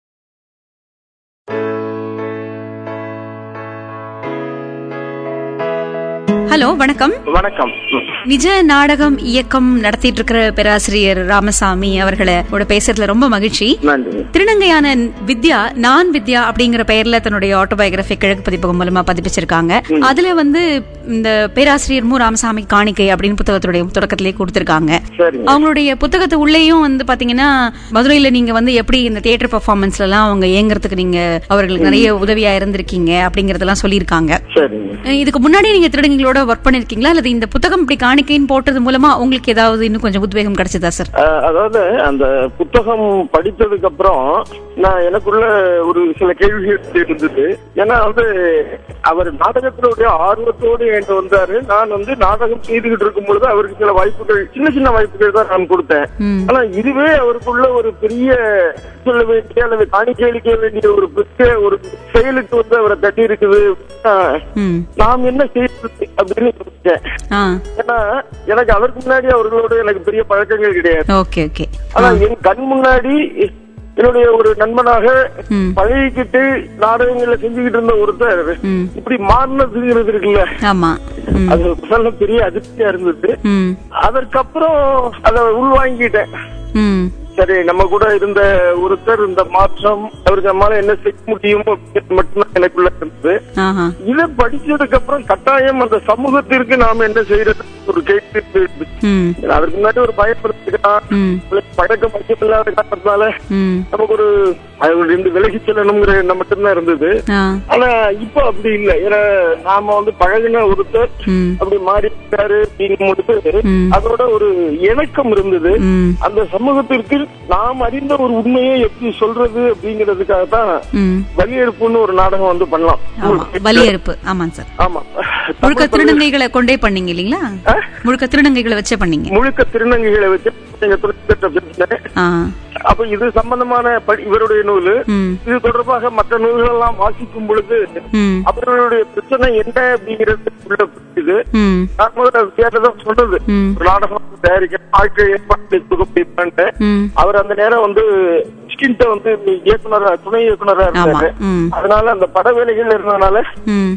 ஹலோ வணக்கம் வணக்கம் ம். நிஜ நாடகம் இயக்கம் நடத்திட்டு இருக்கிற பேராசிரியர் ராமசாமி அவர்களோட பேசுறதுல ரொம்ப மகிழ்ச்சி நன்றி திருநங்கையான வித்யா நான் வித்யா அப்படிங்கிற பெயர்ல தன்னுடைய ஆட்டோபயோகிராபி கிழக்கு பதிப்பகம் மூலமா பதிப்பிச்சிருக்காங்க அதுல வந்து இந்த பேராசிரியர் மு ராமசாமி காணிக்கை அப்படின்னு புத்தகத்துடைய தொடக்கத்திலேயே கொடுத்திருக்காங்க சரிங்க அவங்களுடைய புத்தகத்து உள்ளேயும் வந்து பாத்தீங்கன்னா மதுரையில நீங்க வந்து எப்படி இந்த தியேட்டர் பெர்ஃபார்மன்ஸ்ல எல்லாம் அவங்க இயங்குறதுக்கு நீங்க அவர்களுக்கு நிறைய உதவியா இருந்திருக்கீங்க அப்படிங்கறதெல்லாம் சொல்லியிருக்காங்க சரிங்க அஹ் இதுக்கு முன்னாடி நீங்க திருடங்களோட ஒர்க் பண்ணிருக்கீங்களா அல்லது இந்த புத்தகம் இப்படி காணிக்கைன்னு போட்டது மூலமா உங்களுக்கு ஏதாவது இன்னும் கொஞ்சம் உத்வேகம் கிடைச்சதா சார் அஹ், அதாவது அந்த புத்தகம் படித்ததுக்கு அப்புறம் நான் எனக்குள்ள ஒரு சில கேள்விகள் இருந்தது ஏன்னா வந்து அவர் நாடகத்தினுடைய ஆர்வத்தோடு என்கிட்ட வந்தாரு நான் வந்து நாடகம் செய்துகிட்டு இருக்கும் பொழுது அவருக்கு சில வாய்ப்புகள் சின்ன சின்ன வாய்ப்புகள் தான் நான் கொடுத்தேன் ம். ஆனா இதுவே அவருக்குள்ள ஒரு பெரிய சொல்ல வேண்டிய அல்லது காணிக்கை அளிக்க வேண்டிய ஒரு பெரிய ஒரு செயலுக்கு வந்து அவரை தட்டி இருக்குது அஹ், ம் நாம் என்ன செய்வது அப்படின்னு யோசிச்சேன் ஆ ஏன்னா எனக்கு அதற்கு முன்னாடி அவர்களோட எனக்கு பெரிய பழக்கங்கள் கிடையாது ஓகே ஓகே ஆனா என் கண் முன்னாடி என்னுடைய ஒரு நண்பனாக ம். பழகிக்கிட்டு நாடகங்கள்ல செஞ்சுக்கிட்டு இருந்த ஒருத்தர் ம். இப்படி மாறினதுங்கிறது இருக்குல்ல ஆமா ம் அது முதல்ல பெரிய அதிர்ச்சியா இருந்தது ம் அதற்கப்புறம் அதை உள்வாங்கிட்டேன் ம் சரி நம்ம கூட இருந்த ஒருத்தர் இந்த மாற்றம் அவருக்கு நம்மளால என்ன செய்ய முடியும் அப்படின்னு மட்டும்தான் எனக்குள்ள இருந்தது ஆஹா இதை படிச்சதுக்கு அப்புறம் கட்டாயம் அந்த சமூகத்திற்கு நாம என்ன செய்யறது ஒரு கேள்வி இருந்துச்சு. ம் அதற்கு முன்னாடி ஒரு பயப்படுத்திக்கலாம் ம் பழக்கம் மட்டும் இல்லாத காரணத்தினால ம் நமக்கு ஒரு அவர்கள் இருந்து விலகி செல்லணுங்கிற எண்ணம் மட்டும்தான் இருந்தது ஆ ஆனா இப்போ அப்படி இல்லை ஏன்னா நாம வந்து பழகின ஒருத்தர் ம் அப்படி மாறி இருக்காரு அப்படிங்கும் பொழுது ம். அதோட ஒரு இணக்கம் இருந்தது ம் அந்த சமூகத்திற்கு நாம் அறிந்த ஒரு உண்மையை எப்படி சொல்றது அப்படிங்கிறதுக்காக தான் ம் வலியெடுப்புன்னு ஒரு நாடகம் வந்து பண்ணலாம் ஆமா வலியறுப்பு ஆமாங்க சார் ஆமா முழுக்க திருநங்கைகளை கொண்டே பண்ணீங்க இல்லீங்களா முழுக்க திருநங்கைகளை வச்சே பண்ணீங்க முழுக்க திருநங்கைகளை வச்சு எங்க துறைக்கிட்ட பேசினேன் ஆ அப்ப இது சம்பந்தமான படி- இவருடைய நூலு ம் இது தொடர்பாக மற்ற நூல்கள் எல்லாம் வாசிக்கும் பொழுது ம் அவர்களுடைய பிரச்சனை என்ன அப்படிங்கிறது உள்ள புரியுது ம் நான் முதல்ல அது கேட்டதான் சொன்னது ம். ஒரு நாடகம் தயாரிக்க வாழ்க்கை ஏற்பாடு கொடுக்க முடியுமான்ட்டு ம் அவர் அந்த நேரம் வந்து ஸ்கின்ட்ட வந்து இயக்குனரா துணை இயக்குனரா ஆமா இருந்தாரு ம் அதனால அந்த பட வேலைகள் இருந்ததுனால ம்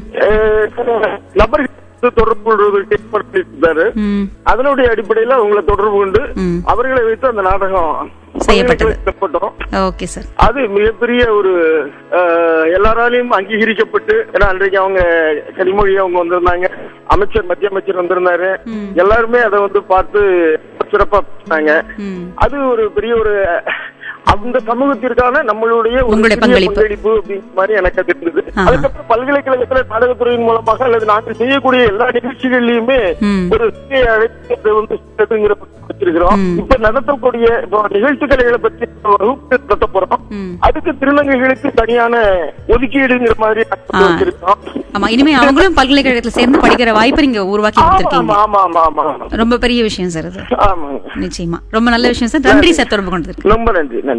அஹ், நபர்கள் தொடர்பு கொள்வதற்கு ஏற்பாடு பண்ணியிருந்தாரு ம் அதனுடைய அடிப்படையில அவங்களை தொடர்பு கொண்டு ம். அவர்களை வைத்து அந்த நாடகம் செய்யப்பட்டது. செய்யப்பட்டோம் ஓகே சார் அது மிகப்பெரிய ஒரு அஹ், எல்லாராலையும் அங்கீகரிக்கப்பட்டு ஏன்னா அன்றைக்கு அவங்க கனிமொழி அவங்க வந்திருந்தாங்க அமைச்சர் மத்திய அமைச்சர் வந்திருந்தாரு ம். எல்லாருமே அதை வந்து பார்த்து சிறப்பா பேசினாங்க ம் அது ஒரு பெரிய ஒரு அந்த சமூகத்திற்கான நம்மளுடைய ஒரு உங்களுடைய சிறிய பங்களிப்பு. பங்களிப்பு அப்படிங்கிற மாதிரி எனக்கு அது இருந்தது ஆஹா. அதுக்கப்புறம் பல்கலைக்கழகத்துல நாடகத்துறையின் மூலமாக அல்லது நாங்கள் செய்யக்கூடிய எல்லா நிகழ்ச்சிகள்லயுமே ம். ஒரு சிறிய அழைப்பு அதை வந்து செய்யறதுங்கிற பத்தி வச்சிருக்கிறோம் ம். இப்ப நடத்தக்கூடிய இப்போ நிகழ்ச்சி கலைகளை பற்றி வகுப்பு நடத்த போறோம் ம். அதுக்கு திருநங்கைகளுக்கு தனியான ஒதுக்கீடுங்கிற மாதிரி ஆ. வச்சிருக்கோம் ஆமா இனிமே அவங்களும் பல்கலைக்கழகத்துல சேர்ந்து படிக்கிற வாய்ப்பு நீங்க உருவாக்கி ஆமா கொடுத்திருக்கீங்க ஆமா ஆமா ஆமா ஆமா ரொம்ப பெரிய விஷயம் சார் அது ஆமாங்க நிச்சயமா ரொம்ப நல்ல விஷயம் சார் நன்றி சார் தொடர்பு கொண்டதுக்கு ரொம்ப நன்றி நன்றி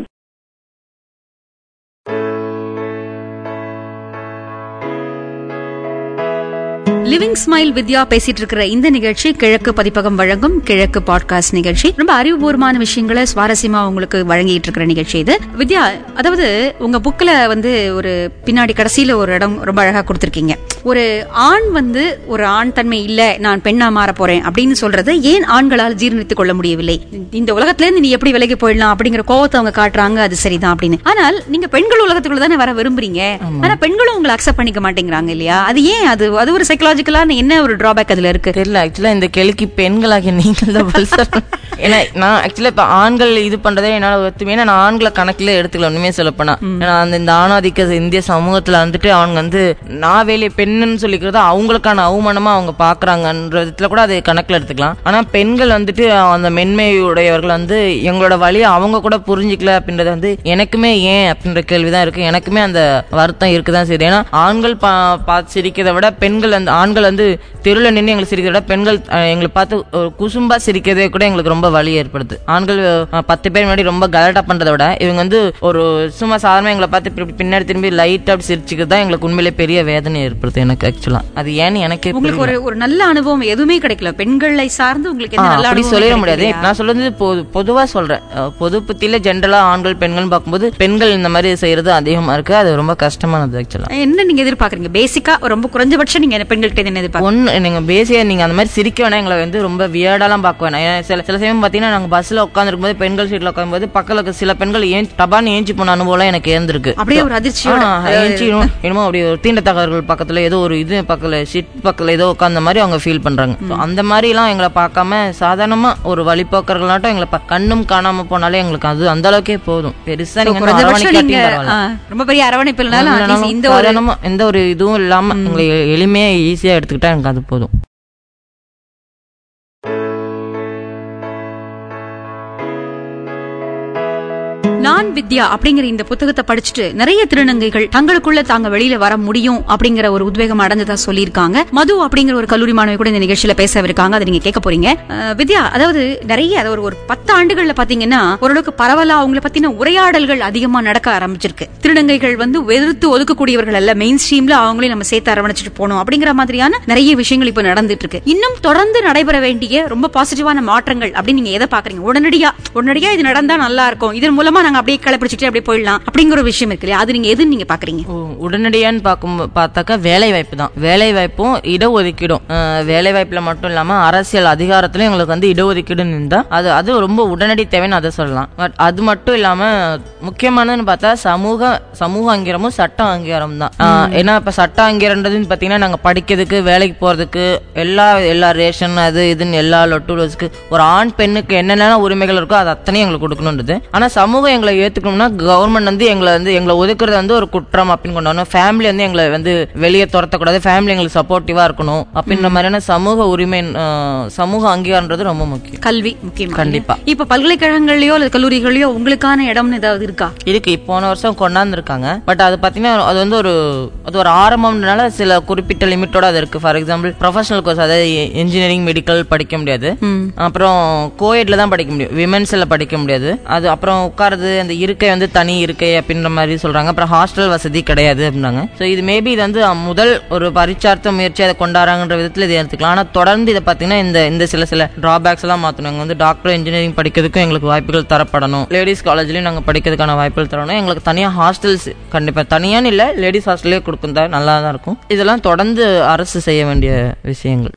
லிவிங் ஸ்மைல் வித்யா பேசிட்டு இருக்கிற இந்த நிகழ்ச்சி கிழக்கு பதிப்பகம் வழங்கும் கிழக்கு பாட்காஸ்ட் நிகழ்ச்சி ரொம்ப அறிவுபூர்வமான விஷயங்களை சுவாரஸ்யமா உங்களுக்கு வழங்கிட்டு இருக்கிற நிகழ்ச்சி இது வித்யா அதாவது உங்க புக்ல வந்து ஒரு பின்னாடி கடைசியில ஒரு இடம் ரொம்ப அழகா கொடுத்திருக்கீங்க ஒரு ஆண் வந்து ஒரு ஆண் தன்மை இல்ல நான் பெண்ணா மாற போறேன் அப்படின்னு சொல்றதை ஏன் ஆண்களால் ஜீரணித்துக் கொள்ள முடியவில்லை இந்த உலகத்துல இருந்து நீ எப்படி விலகி போயிடலாம் அப்படிங்கிற கோவத்தை அவங்க காட்டுறாங்க அது சரிதான் அப்படின்னு ஆனால் நீங்க பெண்கள் உலகத்துக்குள்ள தானே வர விரும்புறீங்க ஆனா பெண்களும் உங்களை அக்செப்ட் பண்ணிக்க மாட்டேங்கிறாங்க இல்லையா அது ஏன் அது அது ஒரு சைக்கலாஜிக்கலான என்ன ஒரு டிராபேக் அதுல இருக்கு தெரியல ஆக்சுவலா இந்த கேள்விக்கு பெண்களாகிய நீங்கள் தான் பதில் சொல்லணும். ஏன்னா நான் ஆக்சுவலா இப்ப ஆண்கள் இது பண்றதே என்னால ஒத்துமே ஏன்னா நான் ஆண்களை கணக்குல எடுத்துக்கல ஒண்ணுமே சொல்லப்போனா ஏன்னா அந்த இந்த ஆணாதிக்க இந்திய சமூகத்துல வந்துட்டு அவங்க வந்து நான் வேலையை பெண்ணுன்னு சொல்லிக்கிறது அவங்களுக்கான அவமானமா அவங்க பாக்குறாங்கன்ற விதத்துல கூட அதை கணக்குல எடுத்துக்கலாம் ஆனா பெண்கள் வந்துட்டு அந்த மென்மையுடையவர்கள் வந்து எங்களோட வழியை அவங்க கூட புரிஞ்சுக்கல அப்படின்றது வந்து எனக்குமே ஏன் அப்படின்ற கேள்விதான் இருக்கு எனக்குமே அந்த வருத்தம் இருக்குதான் செய்யுது ஏன்னா ஆண்கள் பா பார்த்து சிரிக்கிறதை விட பெண்கள் வந்து ஆண்கள் வந்து தெருவில் நின்று எங்களை சிரிக்கிறத விட பெண்கள் அஹ், எங்களை பார்த்து ஒரு குசும்பா சிரிக்கிறதே கூட எங்களுக்கு ரொம்ப வலி ஏற்படுது ஆண்கள் அஹ், பத்து பேர் முன்னாடி ரொம்ப கலாட்டா பண்றதை விட இவங்க வந்து ஒரு சும்மா சாதாரணமா எங்களை பார்த்து இப்படி பின்னாடி திரும்பி லைட்டா அப்படி சிரிச்சுக்கிறது தான் எங்களுக்கு உண்மையிலே பெரிய வேதனை ஏற்படுது எனக்கு ஆக்சுவலா அது ஏன்னு எனக்கே உங்களுக்கு ஒரு ஒரு நல்ல அனுபவம் எதுவுமே கிடைக்கல பெண்களை சார்ந்து உங்களுக்கு ஆ, எந்த நல்ல அப்படி அனுபவம் சொல்லிட கிடைக்கலையா? முடியாது நான் சொல்றது பொது பொதுவா சொல்றேன் அஹ், பொது புத்தியில ஜென்ரலா ஆண்கள் பெண்கள் பார்க்கும்போது பெண்கள் இந்த மாதிரி செய்யறது அதிகமா இருக்கு அது ரொம்ப கஷ்டமானது ஆக்சுவலா என்ன நீங்க எதிர்பார்க்கறீங்க பேசிக்கா ரொம்ப குறைஞ்சபட்சம் நீங்க பெண்கள்கிட்ட என்ன எதிர்பார்க்கறீங்க ஒன்னு நீங்க பேசியா நீங்க அந்த மாதிரி சிரிக்க வேணா எங்களை வந்து ரொம்ப வியர்டாலாம் பார்க்க வேணாம் ஏன்னா சில சில சமயம் பாத்தீங்கன்னா நாங்க பஸ்ல உட்காந்துருக்கும் போது பெண்கள் சீட்ல உட்காரும்போது பக்கத்துல இருக்க சில பெண்கள் ஏன் டபான்னு ஏஞ்சி போன அனுபவம் எனக்கு இருந்திருக்கு அப்படியே ஒரு அதிர்ச்சியோட ஆ, ஏஞ்சி இன்னும் என்னமோ அப்படி ஒரு தீண்டத்தகவல்கள் பக்கத்துல ஏதோ ஒரு இது பக்கத்துல ஷிட் பக்கத்துல ஏதோ உட்கார்ந்த மாதிரி அவங்க ஃபீல் பண்றாங்க So, அந்த மாதிரி எல்லாம் எங்களை பார்க்காம சாதாரணமா ஒரு வழிபோக்கர்களாட்டம் எங்களை பா- கண்ணும் காணாம போனாலே எங்களுக்கு அது அந்த அளவுக்கே போதும் பெருசா நீங்க இன்னும் குறைஞ்சபட்சம் நீங்க அரவணைக்காட்டியும் பரவாயில்ல. ஆ, ரொம்ப பெரிய அரவணைப்பு இல்லைனாலும் at least இல்லைனாலும் இந்த ஒரு சாதாரணமா எந்த ஒரு இதுவும் இல்லாம எங்களை எ- எளிமையா ஈஸியா எடுத்துக்கிட்டா எனக்கு அது போதும் நான் வித்யா அப்படிங்கிற இந்த புத்தகத்தை படிச்சுட்டு நிறைய திருநங்கைகள் தங்களுக்குள்ள தாங்க வெளியில வர முடியும் அப்படிங்கிற ஒரு உத்வேகம் அடைஞ்சதா சொல்லியிருக்காங்க மது அப்படிங்கிற ஒரு கல்லூரி மாணவி கூட இந்த நிகழ்ச்சியில பேசவிருக்காங்க அதை நீங்க கேட்க போறீங்க அஹ், வித்யா அதாவது நிறைய அது ஒரு ஒரு பத்து ஆண்டுகள்ல பாத்தீங்கன்னா ஓரளவுக்கு பரவலா அவங்கள பத்தின உரையாடல்கள் அதிகமா நடக்க ஆரம்பிச்சிருக்கு திருநங்கைகள் வந்து வெறுத்து ஒதுக்கக்கூடியவர்கள் அல்ல மெயின் ஸ்ட்ரீம்ல அவங்களையும் நம்ம சேர்த்து அரவணைச்சிட்டு போகணும் அப்படிங்கிற மாதிரியான நிறைய விஷயங்கள் இப்ப நடந்துட்டு இருக்கு இன்னும் தொடர்ந்து நடைபெற வேண்டிய ரொம்ப பாசிட்டிவான மாற்றங்கள் அப்படின்னு நீங்க எதை பாக்குறீங்க உடனடியா உடனடியா இது நடந்தா நல்லா இருக்கும் இதன் மூலமா நாங்க அப்படியே கிளப்பிடிச்சிட்டு அப்படியே போயிடலாம் அப்படிங்கிற ஒரு விஷயம் இருக்கு இல்லையா அது நீங்க எதுன்னு நீங்க பாக்குறீங்க ஓ, உடனடியான்னு பார்க்கும் பார்த்தாக்கா வேலை வாய்ப்பு தான் வேலை வாய்ப்பும் இடஒதுக்கீடும் அஹ், வேலை வாய்ப்புல மட்டும் இல்லாம அரசியல் அதிகாரத்திலும் எங்களுக்கு வந்து இடஒதுக்கீடு இருந்தா அது அது ரொம்ப உடனடி தேவைன்னு அதை சொல்லலாம் பட் அது மட்டும் இல்லாம முக்கியமானதுன்னு பார்த்தா சமூக சமூக அங்கீகாரமும் சட்ட அங்கீகாரம் தான் அஹ், ஏன்னா இப்ப சட்ட அங்கீகாரம்ன்றதுன்னு பாத்தீங்கன்னா நாங்க படிக்கிறதுக்கு வேலைக்கு போறதுக்கு எல்லா எல்லா ரேஷன் அது இதுன்னு எல்லா லொட்டுலஸ்க்கு ஒரு ஆண் பெண்ணுக்கு என்னென்ன உரிமைகள் இருக்கோ அது அத்தனையும் எங்களுக்கு கொடுக்கணுன்றது ஆனா சமூகம் எங்களை ஏத்துக்கணும்னா கவர்மெண்ட் வந்து எங்களை வந்து எங்களை ஒதுக்குறது வந்து ஒரு குற்றம் அப்படின்னு கொண்டு வரணும் ஃபேமிலி வந்து எங்களை வந்து வெளியே துரத்தக்கூடாது ஃபேமிலி எங்களுக்கு சப்போர்ட்டிவா இருக்கணும் அப்படின்ற மாதிரியான சமூக உரிமை அஹ், சமூக அங்கீகாரம்ன்றது ரொம்ப முக்கியம் கல்வி முக்கியமா கண்டிப்பா. இப்ப பல்கலைக்கழகங்களையோ அல்லது கல்லூரிகளையோ உங்களுக்கான இடம்னு ஏதாவது இருக்கா இருக்கு இப்போ போன வருஷம் கொண்டாந்துருக்காங்க பட் அது பாத்தீங்கன்னா அது வந்து ஒரு அது ஒரு ஆரம்பம்னால சில குறிப்பிட்ட லிமிட்டோட அது இருக்கு ஃபார் எக்ஸாம்பிள் ப்ரொஃபஷனல் கோர்ஸ் அதாவது இன்ஜினியரிங் மெடிக்கல் படிக்க முடியாது அப்புறம் கோயட்ல தான் படிக்க முடியும் விமென்ஸ்ல படிக்க முடியாது அது அப்புறம் உட்காருது அந்த இருக்கை வந்து தனி இருக்கை அப்படின்ற மாதிரி சொல்றாங்க அப்புறம் ஹாஸ்டல் வசதி கிடையாது அப்படின்னாங்க ஸோ இது மேபி இது வந்து அஹ், முதல் ஒரு பரிச்சார்த்த முயற்சி அதை கொண்டாடுறாங்கன்ற விதத்துல இதை எடுத்துக்கலாம் ஆனா தொடர்ந்து இதை பாத்தீங்கன்னா இந்த இந்த சில சில டிராபேக்ஸ் எல்லாம் மாத்தணும் எங்க வந்து டாக்டர் இன்ஜினியரிங் படிக்கிறதுக்கும் எங்களுக்கு வாய்ப்புகள் தரப்படணும் லேடிஸ் காலேஜ்லயும் நாங்க படிக்கிறதுக்கான வாய்ப்புகள் தரணும் எங்களுக்கு தனியா ஹாஸ்டல்ஸ் கண்டிப்பா தனியான்னு இல்ல லேடிஸ் ஹாஸ்டலே கொடுக்கும் தான் நல்லா தான் இருக்கும் இதெல்லாம் தொடர்ந்து அரசு செய்ய வேண்டிய விஷயங்கள்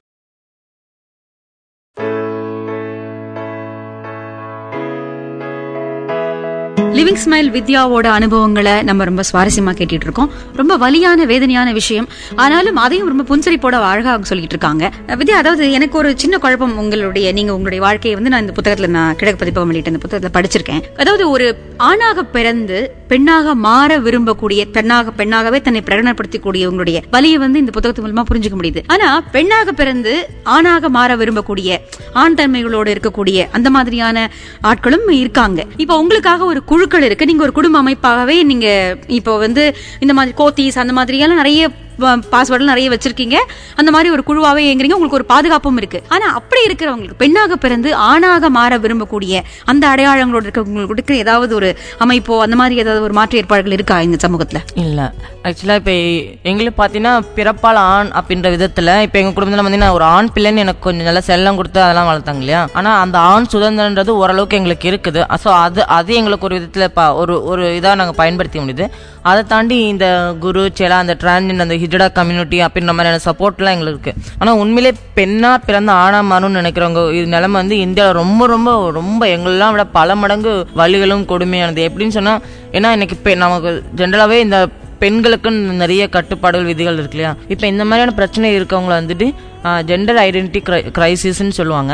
லிவிங் ஸ்மைல் வித்யாவோட அனுபவங்களை நம்ம ரொம்ப சுவாரஸ்யமா கேட்டுட்டு இருக்கோம் ரொம்ப வலியான வேதனையான விஷயம் ஆனாலும் அதையும் ரொம்ப புன்சரிப்போட அழகாக சொல்லிட்டு இருக்காங்க வித்யா அதாவது எனக்கு ஒரு சின்ன குழப்பம் உங்களுடைய நீங்க உங்களுடைய வாழ்க்கையை வந்து நான் இந்த புத்தகத்துல நான் கிழக்கு பதிப்பகம் வெளியிட்ட இந்த புத்தகத்துல படிச்சிருக்கேன் அதாவது ஒரு ஆணாக பிறந்து பெண்ணாக மாற விரும்பக்கூடிய பெண்ணாக பெண்ணாகவே தன்னை பிரகடனப்படுத்தக்கூடிய உங்களுடைய வலியை வந்து இந்த புத்தகத்து மூலமா புரிஞ்சுக்க முடியுது ஆனா பெண்ணாக பிறந்து ஆணாக மாற விரும்பக்கூடிய ஆண் தன்மைகளோடு இருக்கக்கூடிய அந்த மாதிரியான ஆட்களும் இருக்காங்க இப்ப உங்களுக்காக ஒரு குழுக்கள் இருக்கு நீங்க ஒரு குடும்ப அமைப்பாகவே நீங்க இப்போ வந்து இந்த மாதிரி கோத்தீஸ் அந்த மாதிரியெல்லாம் நிறைய பாஸ்வேர்டு நிறைய வச்சிருக்கீங்க அந்த மாதிரி ஒரு குழுவாவே இயங்குறீங்க உங்களுக்கு ஒரு பாதுகாப்பும் இருக்கு ஆனா அப்படி இருக்கிறவங்களுக்கு பெண்ணாக பிறந்து ஆணாக மாற விரும்பக்கூடிய அந்த அடையாளங்களோட இருக்கவங்களுக்கு ஏதாவது ஒரு அமைப்போ அந்த மாதிரி ஏதாவது ஒரு மாற்று ஏற்பாடுகள் இருக்கா இந்த சமூகத்துல இல்ல ஆக்சுவலா இப்ப எங்களுக்கு பாத்தீங்கன்னா பிறப்பால் ஆண் அப்படின்ற விதத்துல இப்ப எங்க குடும்பத்துல பாத்தீங்கன்னா ஒரு ஆண் பிள்ளைன்னு எனக்கு கொஞ்சம் நல்லா செல்லம் கொடுத்து அதெல்லாம் வளர்த்தாங்க இல்லையா ஆனா அந்த ஆண் சுதந்திரன்றது ஓரளவுக்கு எங்களுக்கு இருக்குது சோ அது அது எங்களுக்கு ஒரு விதத்துல ப- ஒரு ஒரு இதா நாங்க பயன்படுத்த முடியுது அதை தாண்டி இந்த குரு செலா அந்த டிரான்ஜெண்ட் அந்த ஹிஜடா கம்யூனிட்டி அப்படின்ற மாதிரியான சப்போர்ட்லாம் எங்களுக்கு இருக்கு ஆனா உண்மையிலே பெண்ணா பிறந்த ஆணா மாறும்னு நினைக்கிறவங்க இது நிலைமை வந்து இந்தியாவில் ரொம்ப ரொம்ப ரொம்ப எங்களெல்லாம் விட பல மடங்கு வழிகளும் கொடுமையானது எப்படின்னு சொன்னா ஏன்னா இன்னைக்கு பெ- நமக்கு ஜென்ரலாவே இந்த பெண்களுக்குன்னு நிறைய கட்டுப்பாடுகள் விதிகள் இருக்கு இல்லையா இப்போ இந்த மாதிரியான பிரச்சனை இருக்கவங்கள வந்துட்டு ஜெண்டர் ஐடென்டிட்டி கிரைசிஸ்ன்னு சொல்லுவாங்க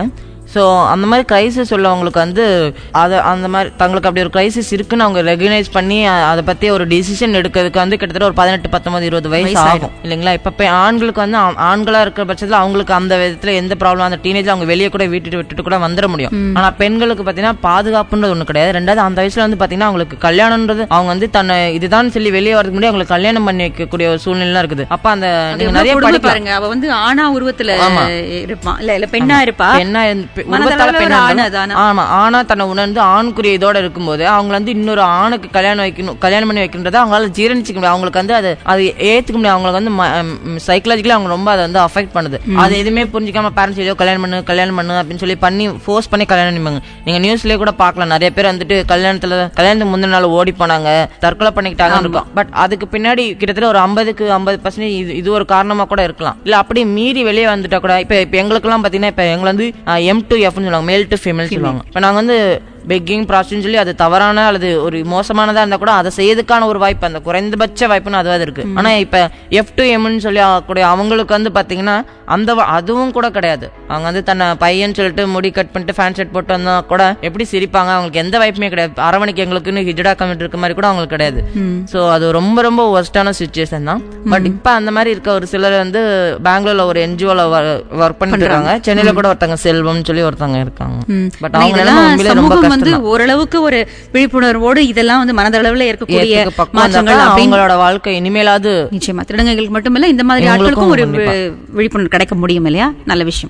ஸோ அந்த மாதிரி கிரைசிஸ் உள்ளவங்களுக்கு வந்து அதை அந்த மாதிரி தங்களுக்கு அப்படி ஒரு கிரைசிஸ் இருக்குன்னு அவங்க ரெகனைஸ் பண்ணி அ- அதை பத்தி ஒரு டிசிஷன் எடுக்கிறதுக்கு வந்து கிட்டத்தட்ட ஒரு பதினெட்டு பத்தொன்பது இருபது வயசு ஆகும் இல்லைங்களா இப்ப இப்ப ஆண்களுக்கு வந்து ஆ- ஆண்களா இருக்கிற பட்சத்துல அவங்களுக்கு அந்த விதத்துல எந்த ப்ராப்ளம் அந்த டீனேஜ் அவங்க வெளியே கூட வீட்டு விட்டுட்டு கூட வந்துட முடியும் ஆனா பெண்களுக்கு பாத்தீங்கன்னா பாதுகாப்புன்றது ஒண்ணு கிடையாது ரெண்டாவது அந்த வயசுல வந்து பாத்தீங்கன்னா அவங்களுக்கு கல்யாணம்ன்றது அவங்க வந்து தன்னை இதுதான் சொல்லி வெளியே வரதுக்கு முன்னாடி அவங்களுக்கு கல்யாணம் பண்ணி வைக்கக்கூடிய ஒரு சூழ்நிலை இருக்குது அப்ப அந்த நீங்க எவ்வளவு நிறைய கொடுமை படிக்கலாம் பாருங்க அவ வந்து ஆணா உருவத்துல இருப்பான் இல்ல இல்ல பெண்ணா இருப்பா பெண்ணா இருந்து- பெ- மனதளவுல உருவத்தால ஒரு பெண்ணா ஆண் இருந்தாலும், அதானா? ஆமா ஆனா தன்னை உணர்ந்து ஆணுக்குரிய இதோட இருக்கும்போது அவங்க வந்து இன்னொரு ஆணுக்கு கல்யாணம் வைக்கணும் கல்யாணம் பண்ணி வைக்கின்றத அவங்களால ஜீரணிச்சிக்க முடியாது அவங்களுக்கு வந்து அது அது ஏத்துக்க முடியாது அவங்களுக்கு வந்து சைக்கலாஜிக்கலி அவங்க ரொம்ப அதை வந்து அஃபெக்ட் பண்ணுது அது எதுவுமே புரிஞ்சுக்காம பேரண்ட்ஸ் ஏதோ கல்யாணம் பண்ணு கல்யாணம் பண்ணு அப்படின்னு சொல்லி பண்ணி ஃபோர்ஸ் பண்ணி கல்யாணம் பண்ணிப்பாங்க நீங்க நியூஸ்லயே கூட பார்க்கலாம் நிறைய பேர் வந்துட்டு கல்யாணத்துல கல்யாணத்துக்கு முந்தின நாள் ஓடி போனாங்க தற்கொலை பண்ணிக்கிட்டாங்கன்னு இருக்கும் பட் அதுக்கு பின்னாடி கிட்டத்தட்ட ஒரு ஐம்பதுக்கு ஐம்பது பர்சன்டேஜ் இது இது ஒரு காரணமா கூட இருக்கலாம் இல்ல அப்படியே மீறி வெளியே வந்துட்டா கூட இப்ப இப்ப எங்களுக்கெல்லாம் பாத்தீங்கன்னா இப்ப எங்களை வந்து எம் டு எஃப்னு சொல்லுவாங்க மேல் டு ஃபீமேல் சொல்லுவாங்க இப்ப நாங்க வந்து பெக்கிங் ப்ராஸ்டியூட் சொல்லி அது தவறான அல்லது ஒரு மோசமானதா இருந்தா கூட அதை செய்யறதுக்கான ஒரு வாய்ப்பு அந்த குறைந்தபட்ச வாய்ப்புன்னு அதுவாது இருக்கு ஆனா இப்ப எஃப் டு எம்னு சொல்லி கூடிய அவங்களுக்கு வந்து பாத்தீங்கன்னா அந்த வ- அதுவும் கூட கிடையாது அவங்க வந்து தன்னை பையன் சொல்லிட்டு முடி கட் பண்ணிட்டு ஃபேன் ஷர்ட் போட்டு வந்தா கூட எப்படி சிரிப்பாங்க அவங்களுக்கு எந்த வாய்ப்புமே கிடையாது அரவணைக்கு எங்களுக்குன்னு ஹிஜடா கமிட் இருக்க மாதிரி கூட அவங்களுக்கு கிடையாது சோ அது ரொம்ப ரொம்ப ஒர்ஸ்டான சுச்சுவேஷன் தான் பட் இப்ப அந்த மாதிரி இருக்க ஒரு சிலர் வந்து பெங்களூர்ல ஒரு என்ஜிஓல ஒர்க் பண்ணிட்டு இருக்காங்க சென்னையில கூட ஒருத்தங்க செல்வம்னு சொல்லி ஒருத்தவங்க இருக்காங்க பட் ஆனா அவங்க இதெல்லாம் நிலைமை உண்மையிலே ரொம்ப சமூகம் கஷ்டம் வந்து ஓரளவுக்கு ஒரு விழிப்புணர்வோடு இதெல்லாம் வந்து மனதளவுல இருக்கக்கூடிய ஏத்துக்க பக்குவம் மாற்றங்கள் வந்தாக்கா அப்படின்னு அவங்களோட வாழ்க்கை இனிமேலாவது நிச்சயமா திருநங்கைகளுக்கு மட்டுமல்ல இந்த மாதிரி எங்களுக்கும் ஆட்களுக்கும் ஒரு கண்டிப்பா. வி- விழிப்புணர்வு கிடைக்க முடியும் இல்லையா நல்ல விஷயம்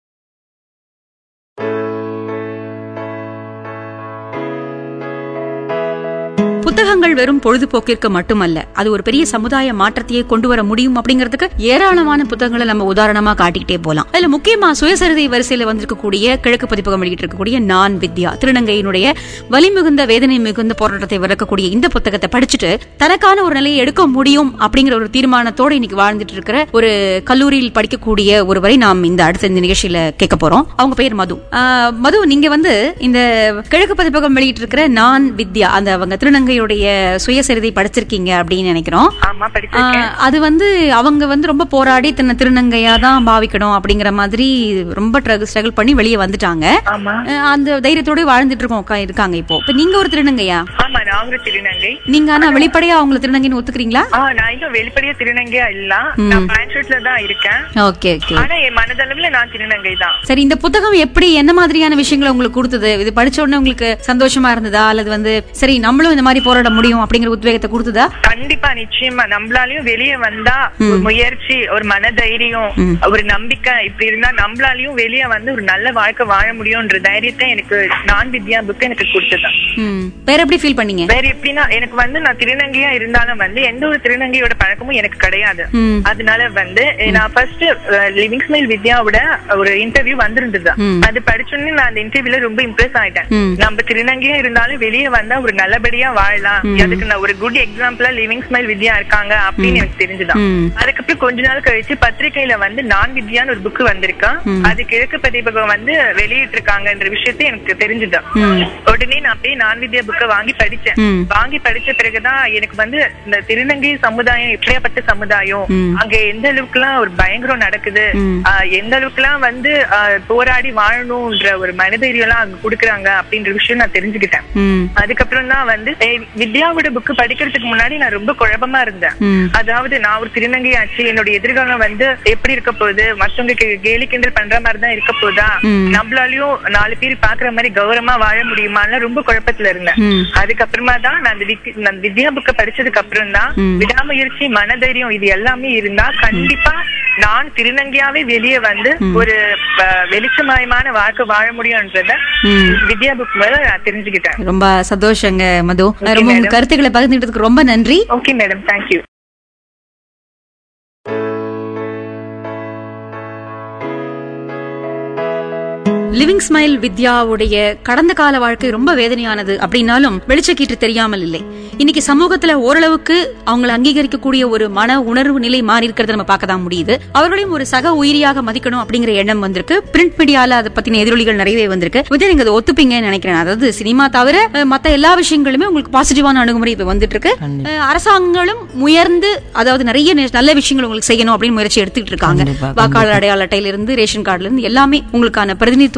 புத்தகங்கள் வெறும் பொழுதுபோக்கிற்கு மட்டுமல்ல அது ஒரு பெரிய சமுதாய மாற்றத்தையே கொண்டு வர முடியும் அப்படிங்கிறதுக்கு ஏராளமான புத்தகங்களை நம்ம உதாரணமா காட்டிக்கிட்டே போலாம் அதுல முக்கியமா சுயசரிதை வரிசையில வந்திருக்கக்கூடிய கிழக்கு பதிப்பகம் வெளியிட்டு இருக்கக்கூடிய நான் வித்யா திருநங்கையினுடைய வலிமிகுந்த வேதனை மிகுந்த போராட்டத்தை விளக்கக்கூடிய இந்த புத்தகத்தை படிச்சுட்டு தனக்கான ஒரு நிலையை எடுக்க முடியும் அப்படிங்கிற ஒரு தீர்மானத்தோட இன்னைக்கு வாழ்ந்துட்டு இருக்கிற ஒரு கல்லூரியில் படிக்கக்கூடிய ஒருவரை நாம் இந்த அடுத்த இந்த நிகழ்ச்சியில கேட்க போறோம் அவங்க பேர் மது ஆஹ், மது நீங்க வந்து இந்த கிழக்கு பதிப்பகம் வெளியிட்டு இருக்கிற நான் வித்யா அந்த அவங்க திருநங்கையுடைய சுயசரிதை படிச்சிருக்கீங்க அப்படின்னு நினைக்கிறோம் ஆமா படிச்சிருக்கேன் ஆஹ், அது வந்து அவங்க வந்து ரொம்ப போராடி தன்னை திருநங்கையா தான் பாவிக்கணும் அப்படிங்கிற மாதிரி ரொம்ப ஸ்ட்ரகிள் பண்ணி வெளியே வந்துட்டாங்க ஆமா ஆஹ், அந்த தைரியத்தோட வாழ்ந்துட்டு இருக்கோம் உக்கா- இருக்காங்க இப்போ இப்ப நீங்க ஒரு திருநங்கையா ஆமா நான் ஒரு திருநங்கை நீங்க ஆனா வெளிப்படையா அவங்கள திருநங்கைன்னு ஒத்துக்கிறீங்களா ஆ நான் இன்னும் வெளிப்படையா திருநங்கையா இல்ல நான் பேண்ட் ஷர்ட்ல தான் இருக்கேன் ஓகே ஓகே ஆனா என் மனதளவுல நான் திருநங்கை தான் சரி இந்த புத்தகம் எப்படி என்ன மாதிரியான விஷயங்களை உங்களுக்கு கொடுத்தது இது படிச்ச உடனே உங்களுக்கு சந்தோஷமா இருந்ததா அல்லது வந்து சரி நம்மளும் இந்த மாதிரி போராட முடியும் அப்படிங்கிற உத்வேகத்தை கொடுத்ததா கண்டிப்பா நிச்சயமா நம்மளாலயும் வெளியே வந்தா ஒரு முயற்சி ஒரு மனதைரியம் ஒரு நம்பிக்கை இப்படி இருந்தா நம்மளாலயும் வெளியே வந்து ஒரு நல்ல வாழ்க்கை வாழ முடியும்ன்ற தைரியத்தை எனக்கு நான் வித்யா புக் எனக்கு கொடுத்ததான் ம். வேற எப்படி ஃபீல் பண்ணீங்க வேற எப்படின்னா எனக்கு வந்து நான் திருநங்கையா இருந்தாலும் வந்து எந்த ஒரு திருநங்கையோட பழக்கமும் எனக்கு கிடையாது ம். அதனால வந்து அஹ், நான் ஃபர்ஸ்ட் லிவிங் ஸ்மைல் வித்யாவோட ஒரு இன்டர்வியூ வந்திருந்தது ம். அது படிச்சோன்னே நான் அந்த இன்டர்வியூல ரொம்ப இம்ப்ரெஸ் ஆயிட்டேன் ம். நம்ம திருநங்கையா இருந்தாலும் வெளியே வந்தா ஒரு நல்லபடியா வாழலாம் அதுக்கு நான் ஒரு குட் எக்ஸாம்பிளா லிவிங் ஸ்மைல் வித்யா இருக்காங்க அப்படின்னு எனக்கு தெரிஞ்சுதான் ம். அதுக்கப்புறம் கொஞ்ச நாள் கழிச்சு பத்திரிக்கையில வந்து நான் வித்யான்னு ஒரு புக் வந்திருக்கான் அது கிழக்கு பதிப்பகம் வந்து வெளியிட்டு இருக்காங்கன்ற விஷயத்தை எனக்கு தெரிஞ்சுதான் உடனே நான் அப்படியே நான் வித்யா புக்கை வாங்கி படிச்சேன் ம். வாங்கி படிச்ச பிறகுதான் எனக்கு வந்து இந்த திருநங்கை சமுதாயம் எப்படியாப்பட்ட சமுதாயம் ம். அங்க எந்த அளவுக்கு எல்லாம் ஒரு பயங்கரம் நடக்குது ம். ஆஹ் எந்த அளவுக்கு எல்லாம் வந்து ஆஹ் போராடி வாழணும்ன்ற ஒரு மனதைரியம் எல்லாம் அங்க கொடுக்குறாங்க அப்படின்ற விஷயம் நான் தெரிஞ்சுக்கிட்டேன் ம். அதுக்கப்புறம் தான் வந்து ஏய், வித்யாவோட புக் படிக்கிறதுக்கு முன்னாடி நான் ரொம்ப குழப்பமா இருந்தேன் ம். அதாவது நான் ஒரு திருநங்கை ஆச்சு என்னோட எதிர்காலம் வந்து எப்படி இருக்க போகுது மத்தவங்க கே- கேலி கிண்டல் பண்ற மாதிரி தான் இருக்க போதா ம். நம்மளாலயும் நாலு பேர் பாக்குற மாதிரி கௌரவமா வாழ முடியுமான்னு ரொம்ப குழப்பத்துல இருந்தேன் ம். அதுக்கப்புறமா தான் நான் அந்த வித்- நான் அந்த வித்யா புக்க படிச்சதுக்கு அப்புறம் தான் ம். விடாமுயற்சி மனதைரியம் இது எல்லாமே இருந்தா கண்டிப்பா நான் திருநங்கையாவே வெளியே வந்து ஒரு அஹ், வெளிச்சமயமான வாழ்க்கை வாழ முடியும்ன்றத ம். வித்யா புக் மேல நான் தெரிஞ்சுக்கிட்டேன் ரொம்ப சந்தோஷங்க மது ரொம்ப உங்க madam. கருத்துக்களை பகிர்ந்துட்டதுக்கு ரொம்ப நன்றி okay madam thank you living smile வித்யாவுடைய கடந்த கால வாழ்க்கை ரொம்ப வேதனையானது அப்படின்னாலும் வெளிச்சக்கீற்று தெரியாமல் இல்லை இன்னைக்கு சமூகத்துல ஓரளவுக்கு அவங்களை அங்கீகரிக்கக்கூடிய ஒரு மன உணர்வு நிலை மாறி இருக்கிறத நம்ம பார்க்க தான் முடியுது அவர்களையும் ஒரு சக உயிரியாக மதிக்கணும் அப்படிங்கிற எண்ணம் வந்திருக்கு பிரிண்ட் மீடியால அதை பத்தின எதிரொலிகள் நிறையவே வந்திருக்கு விஜய் நீங்க அதை ஒத்துப்பீங்கன்னு நினைக்கிறேன் அதாவது சினிமா தவிர அஹ், மத்த எல்லா விஷயங்களுமே உங்களுக்கு பாசிட்டிவான அணுகுமுறை இப்ப வந்துட்டு இருக்கு அஹ், அரசாங்கங்களும் முயர்ந்து அதாவது நிறைய நெ- நல்ல விஷயங்கள் உங்களுக்கு செய்யணும் அப்படின்னு முயற்சி எடுத்துக்கிட்டு இருக்காங்க கண்டிப்பா, வாக்காளர் அடையாள அட்டையில இருந்து ரேஷன் கார்டுல இருந்து எல்லாமே உங்களுக்கான பிரதிநிதித்துவம்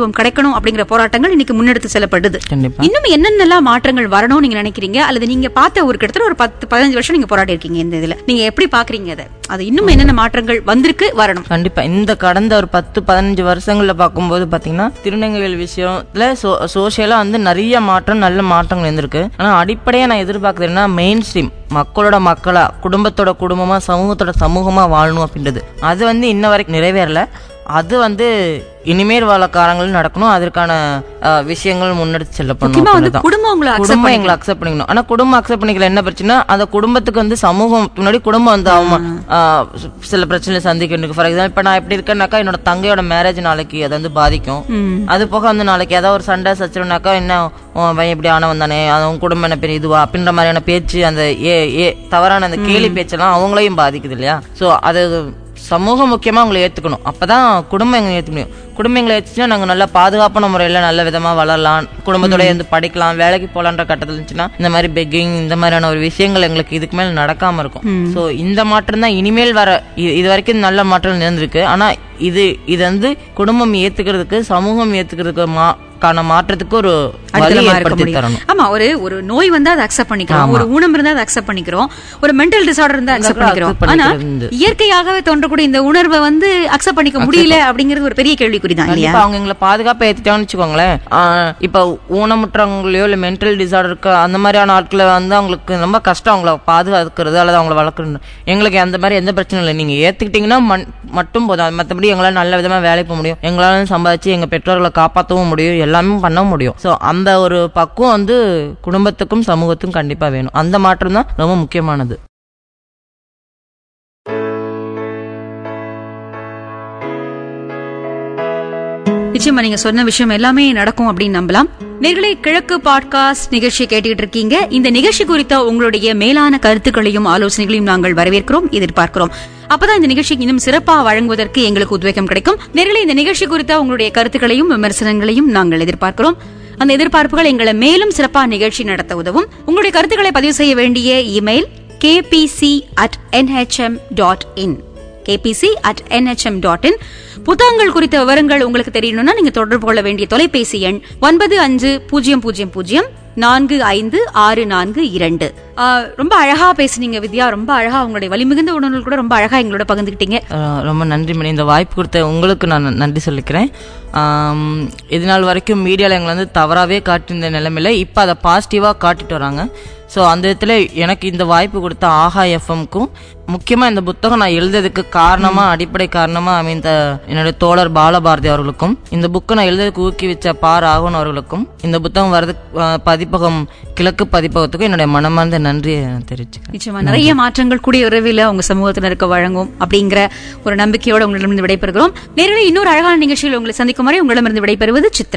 சமத்துவம் கிடைக்கணும் அப்படிங்கிற போராட்டங்கள் இன்னைக்கு முன்னெடுத்து செல்லப்படுது கண்டிப்பா இன்னும் என்னென்னலாம் மாற்றங்கள் வரணும்னு நீங்க நினைக்கிறீங்க அல்லது நீங்க பார்த்த ஒரு கிட்டத்தட்ட ஒரு பத்து பதினஞ்சு வருஷம் நீங்க போராடி இருக்கீங்க இந்த இதுல நீங்க எப்படி பாக்குறீங்க அதை அது இன்னும் என்னென்ன மாற்றங்கள் வந்திருக்கு வரணும் கண்டிப்பா இந்த கடந்த ஒரு பத்து பதினஞ்சு வருஷங்கள்ல பார்க்கும்போது பாத்தீங்கன்னா திருநங்கைகள் விஷயத்துல சோசியலா வந்து நிறைய மாற்றம் நல்ல மாற்றங்கள் இருந்திருக்கு ஆனா அடிப்படையா நான் எதிர்பார்க்கறது என்ன மெயின் ஸ்ட்ரீம் மக்களோட மக்களா குடும்பத்தோட குடும்பமா சமூகத்தோட சமூகமா வாழணும் அப்படின்றது அது வந்து இன்ன வரைக்கும் நிறைவேறல அது வந்து இனிமேல் வாழ காலங்களும் நடக்கணும் அதற்கான அஹ், விஷயங்கள் முன்னெடுத்து செல்லப்படணும் முக்கியமா வந்து அப்படின்றதுதான். குடும்பம் உங்களை accept குடும்பம் எங்களை அக்செப்ட் பண்ணிக்கணும் ஆனா குடும்பம் அக்செப்ட் பண்ணிக்கல என்ன பிரச்சனை அந்த குடும்பத்துக்கு வந்து சமூகம் முன்னாடி குடும்பம் வந்து அவங்க ஆஹ், சில பிரச்சனை சந்திக்க வேண்டியது ஃபார் எக்ஸாம்பிள் இப்ப நான் எப்படி இருக்கேன்னாக்கா என்னோட தங்கையோட மேரேஜ் நாளைக்கு அது வந்து பாதிக்கும் அது போக வந்து நாளைக்கு ஏதாவது ஒரு சண்டை சச்சரவுனாக்கா என்ன உன் பையன் இப்படி ஆனவன் தானே அவன் குடும்பம் என்ன பெரிய இதுவா அப்படின்ற மாதிரியான பேச்சு அந்த ஏ ஏ தவறான அந்த கேலி பேச்செல்லாம் அவங்களையும் பாதிக்குது இல்லையா சோ அது சமூகம் முக்கியமா அவங்களை ஏத்துக்கணும் அப்பதான் குடும்பம் எங்களை ஏத்துக்க முடியும் குடும்பம் எங்களை ஏத்துச்சுன்னா நாங்க நல்லா பாதுகாப்பான முறையில நல்ல விதமா வளரலாம் குடும்பத்தோட இருந்து படிக்கலாம் வேலைக்கு போலான்ற கட்டத்துல இருந்துச்சுன்னா இந்த மாதிரி பெக்கிங் இந்த மாதிரியான ஒரு விஷயங்கள் எங்களுக்கு இதுக்கு மேல நடக்காம இருக்கும் சோ இந்த மாற்றம் தான் இனிமேல் வர இ- இது வரைக்கும் நல்ல மாற்றம் இருந்திருக்கு ஆனா இது இது வந்து குடும்பம் ஏத்துக்கிறதுக்கு சமூகம் ஏத்துக்கிறதுக்கு மா கான மாற்றத்துக்கு ஒரு வழி அடித்தளமா இருக்க ஏற்படுத்தி முடியும் தரணும் ஆமா ஒரு ஒரு நோய் வந்தா அதை அக்செப்ட் பண்ணிக்கிறோம் ஒரு ஊனம் இருந்தா அதை அக்செப்ட் பண்ணிக்கிறோம் ஒரு மென்டல் டிசார்டர் இருந்தா அக்செப்ட் கூட பண்ணிக்கிறோம் accept ஆனா பண்ணிக்கிறது. இயற்கையாகவே தோன்றக்கூடிய இந்த உணர்வை வந்து அக்செப்ட் பண்ணிக்க முடியல அப்படிங்கிறது ஒரு பெரிய கேள்விக்குறி தான் இல்லையா கண்டிப்பா அவங்க எங்களை பாதுகாப்பா ஏத்திட்டாங்கன்னு வச்சுக்கோங்களேன் ஆஹ் இப்ப ஊனமுற்றவங்களையோ இல்ல மென்டல் டிசார்டருக்கு அந்த மாதிரியான ஆட்களை வந்து அவங்களுக்கு ரொம்ப கஷ்டம் அவங்கள பாதுகாக்கிறது அல்லது அவங்கள வளர்க்கறது எங்களுக்கு அந்த மாதிரி எந்த பிரச்சனையும் இல்லை நீங்க ஏத்துக்கிட்டீங்கன்னா மண்- மட்டும் போதும் மத்தபடி எங்களால நல்ல விதமா வேலைக்கு போக முடியும் எங்களால சம்பாதிச்சு எங்க பெற்றோர்களை காப்பாற்றவும் முடியும் எல்லாமே பண்ண முடியும் சோ அந்த ஒரு பக்குவம் வந்து குடும்பத்துக்கும் சமூகத்துக்கும் கண்டிப்பா வேணும் அந்த மாற்றம் தான் ரொம்ப முக்கியமானது நிச்சயமா நீங்க சொன்ன விஷயம் எல்லாமே நடக்கும் அப்படின்னு நம்பலாம் நேர்களே கிழக்கு பாட்காஸ்ட் நிகழ்ச்சியை கேட்டுக்கிட்டு இருக்கீங்க இந்த நிகழ்ச்சி குறித்த உங்களுடைய மேலான கருத்துக்களையும் ஆலோசனைகளையும் நாங்கள் வரவேற்கிறோம் எதிர்பார்க்கிறோம் அப்பதான் இந்த நிகழ்ச்சிக்கு இன்னும் சிறப்பா வழங்குவதற்கு எங்களுக்கு உத்வேகம் கிடைக்கும் நேர்களே இந்த நிகழ்ச்சி குறித்த உங்களுடைய கருத்துக்களையும் விமர்சனங்களையும் நாங்கள் எதிர்பார்க்கிறோம் அந்த எதிர்பார்ப்புகள் எங்களை மேலும் சிறப்பா நிகழ்ச்சி நடத்த உதவும் உங்களுடைய கருத்துக்களை பதிவு செய்ய வேண்டிய email KBC at NHM dot in KBC at NHM dot in புத்தகங்கள் குறித்த விவரங்கள் உங்களுக்கு தெரியணும்னா நீங்க தொடர்பு கொள்ள வேண்டிய தொலைபேசி எண் ஒன்பது அஞ்சு பூஜ்ஜியம் பூஜ்ஜியம் பூஜ்ஜியம் நான்கு ஐந்து ஆறு நான்கு இரண்டு ஆ, ரொம்ப அழகா பேசுனீங்க வித்யா ரொம்ப அழகா உங்களுடைய வலிமிகுந்த உணர்வுகள் கூட ரொம்ப அழகா எங்களோட பகிர்ந்துக்கிட்டீங்க ஆஹ் ரொம்ப நன்றி மணி இந்த வாய்ப்பு கொடுத்த உங்களுக்கு நான் நன்றி சொல்லிக்கிறேன் ஆம், இது நாள் வரைக்கும் மீடியாவில் எங்களை வந்து தவறாகவே காட்டியிருந்த நிலைமையில இப்போ அதை பாசிட்டிவாக காட்டிட்டு வராங்க ஸோ அந்த இடத்துல எனக்கு இந்த வாய்ப்பு கொடுத்த ஆஹா எஃப்எம்க்கும் முக்கியமாக இந்த புத்தகம் நான் எழுதுறதுக்கு காரணமா அடிப்படை காரணமா அமைந்த என்னுடைய தோழர் பாலபாரதி அவர்களுக்கும் இந்த புக்கை நான் எழுதுறதுக்கு ஊக்குவிச்ச பா ராகவன் அவர்களுக்கும் இந்த புத்தகம் வரது பதிப்பகம் கிழக்கு பதிப்பகத்துக்கும் என்னுடைய மனமார்ந்த நன்றியை நான் தெரிவிச்சுக்கிறேன் நிச்சயமா நிறைய மாற்றங்கள் கூடிய விரைவில் உங்க சமூகத்தினருக்கு வழங்கும் அப்படிங்கிற ஒரு நம்பிக்கையோட உங்களிடமிருந்து விடைபெறுகிறோம் நேரில் இன்னொரு அழகான நிகழ்ச்சியில் உங்களை சந்திக்கும் வரை உங்களிடமிருந்து விடைபெறுவது சித்ரா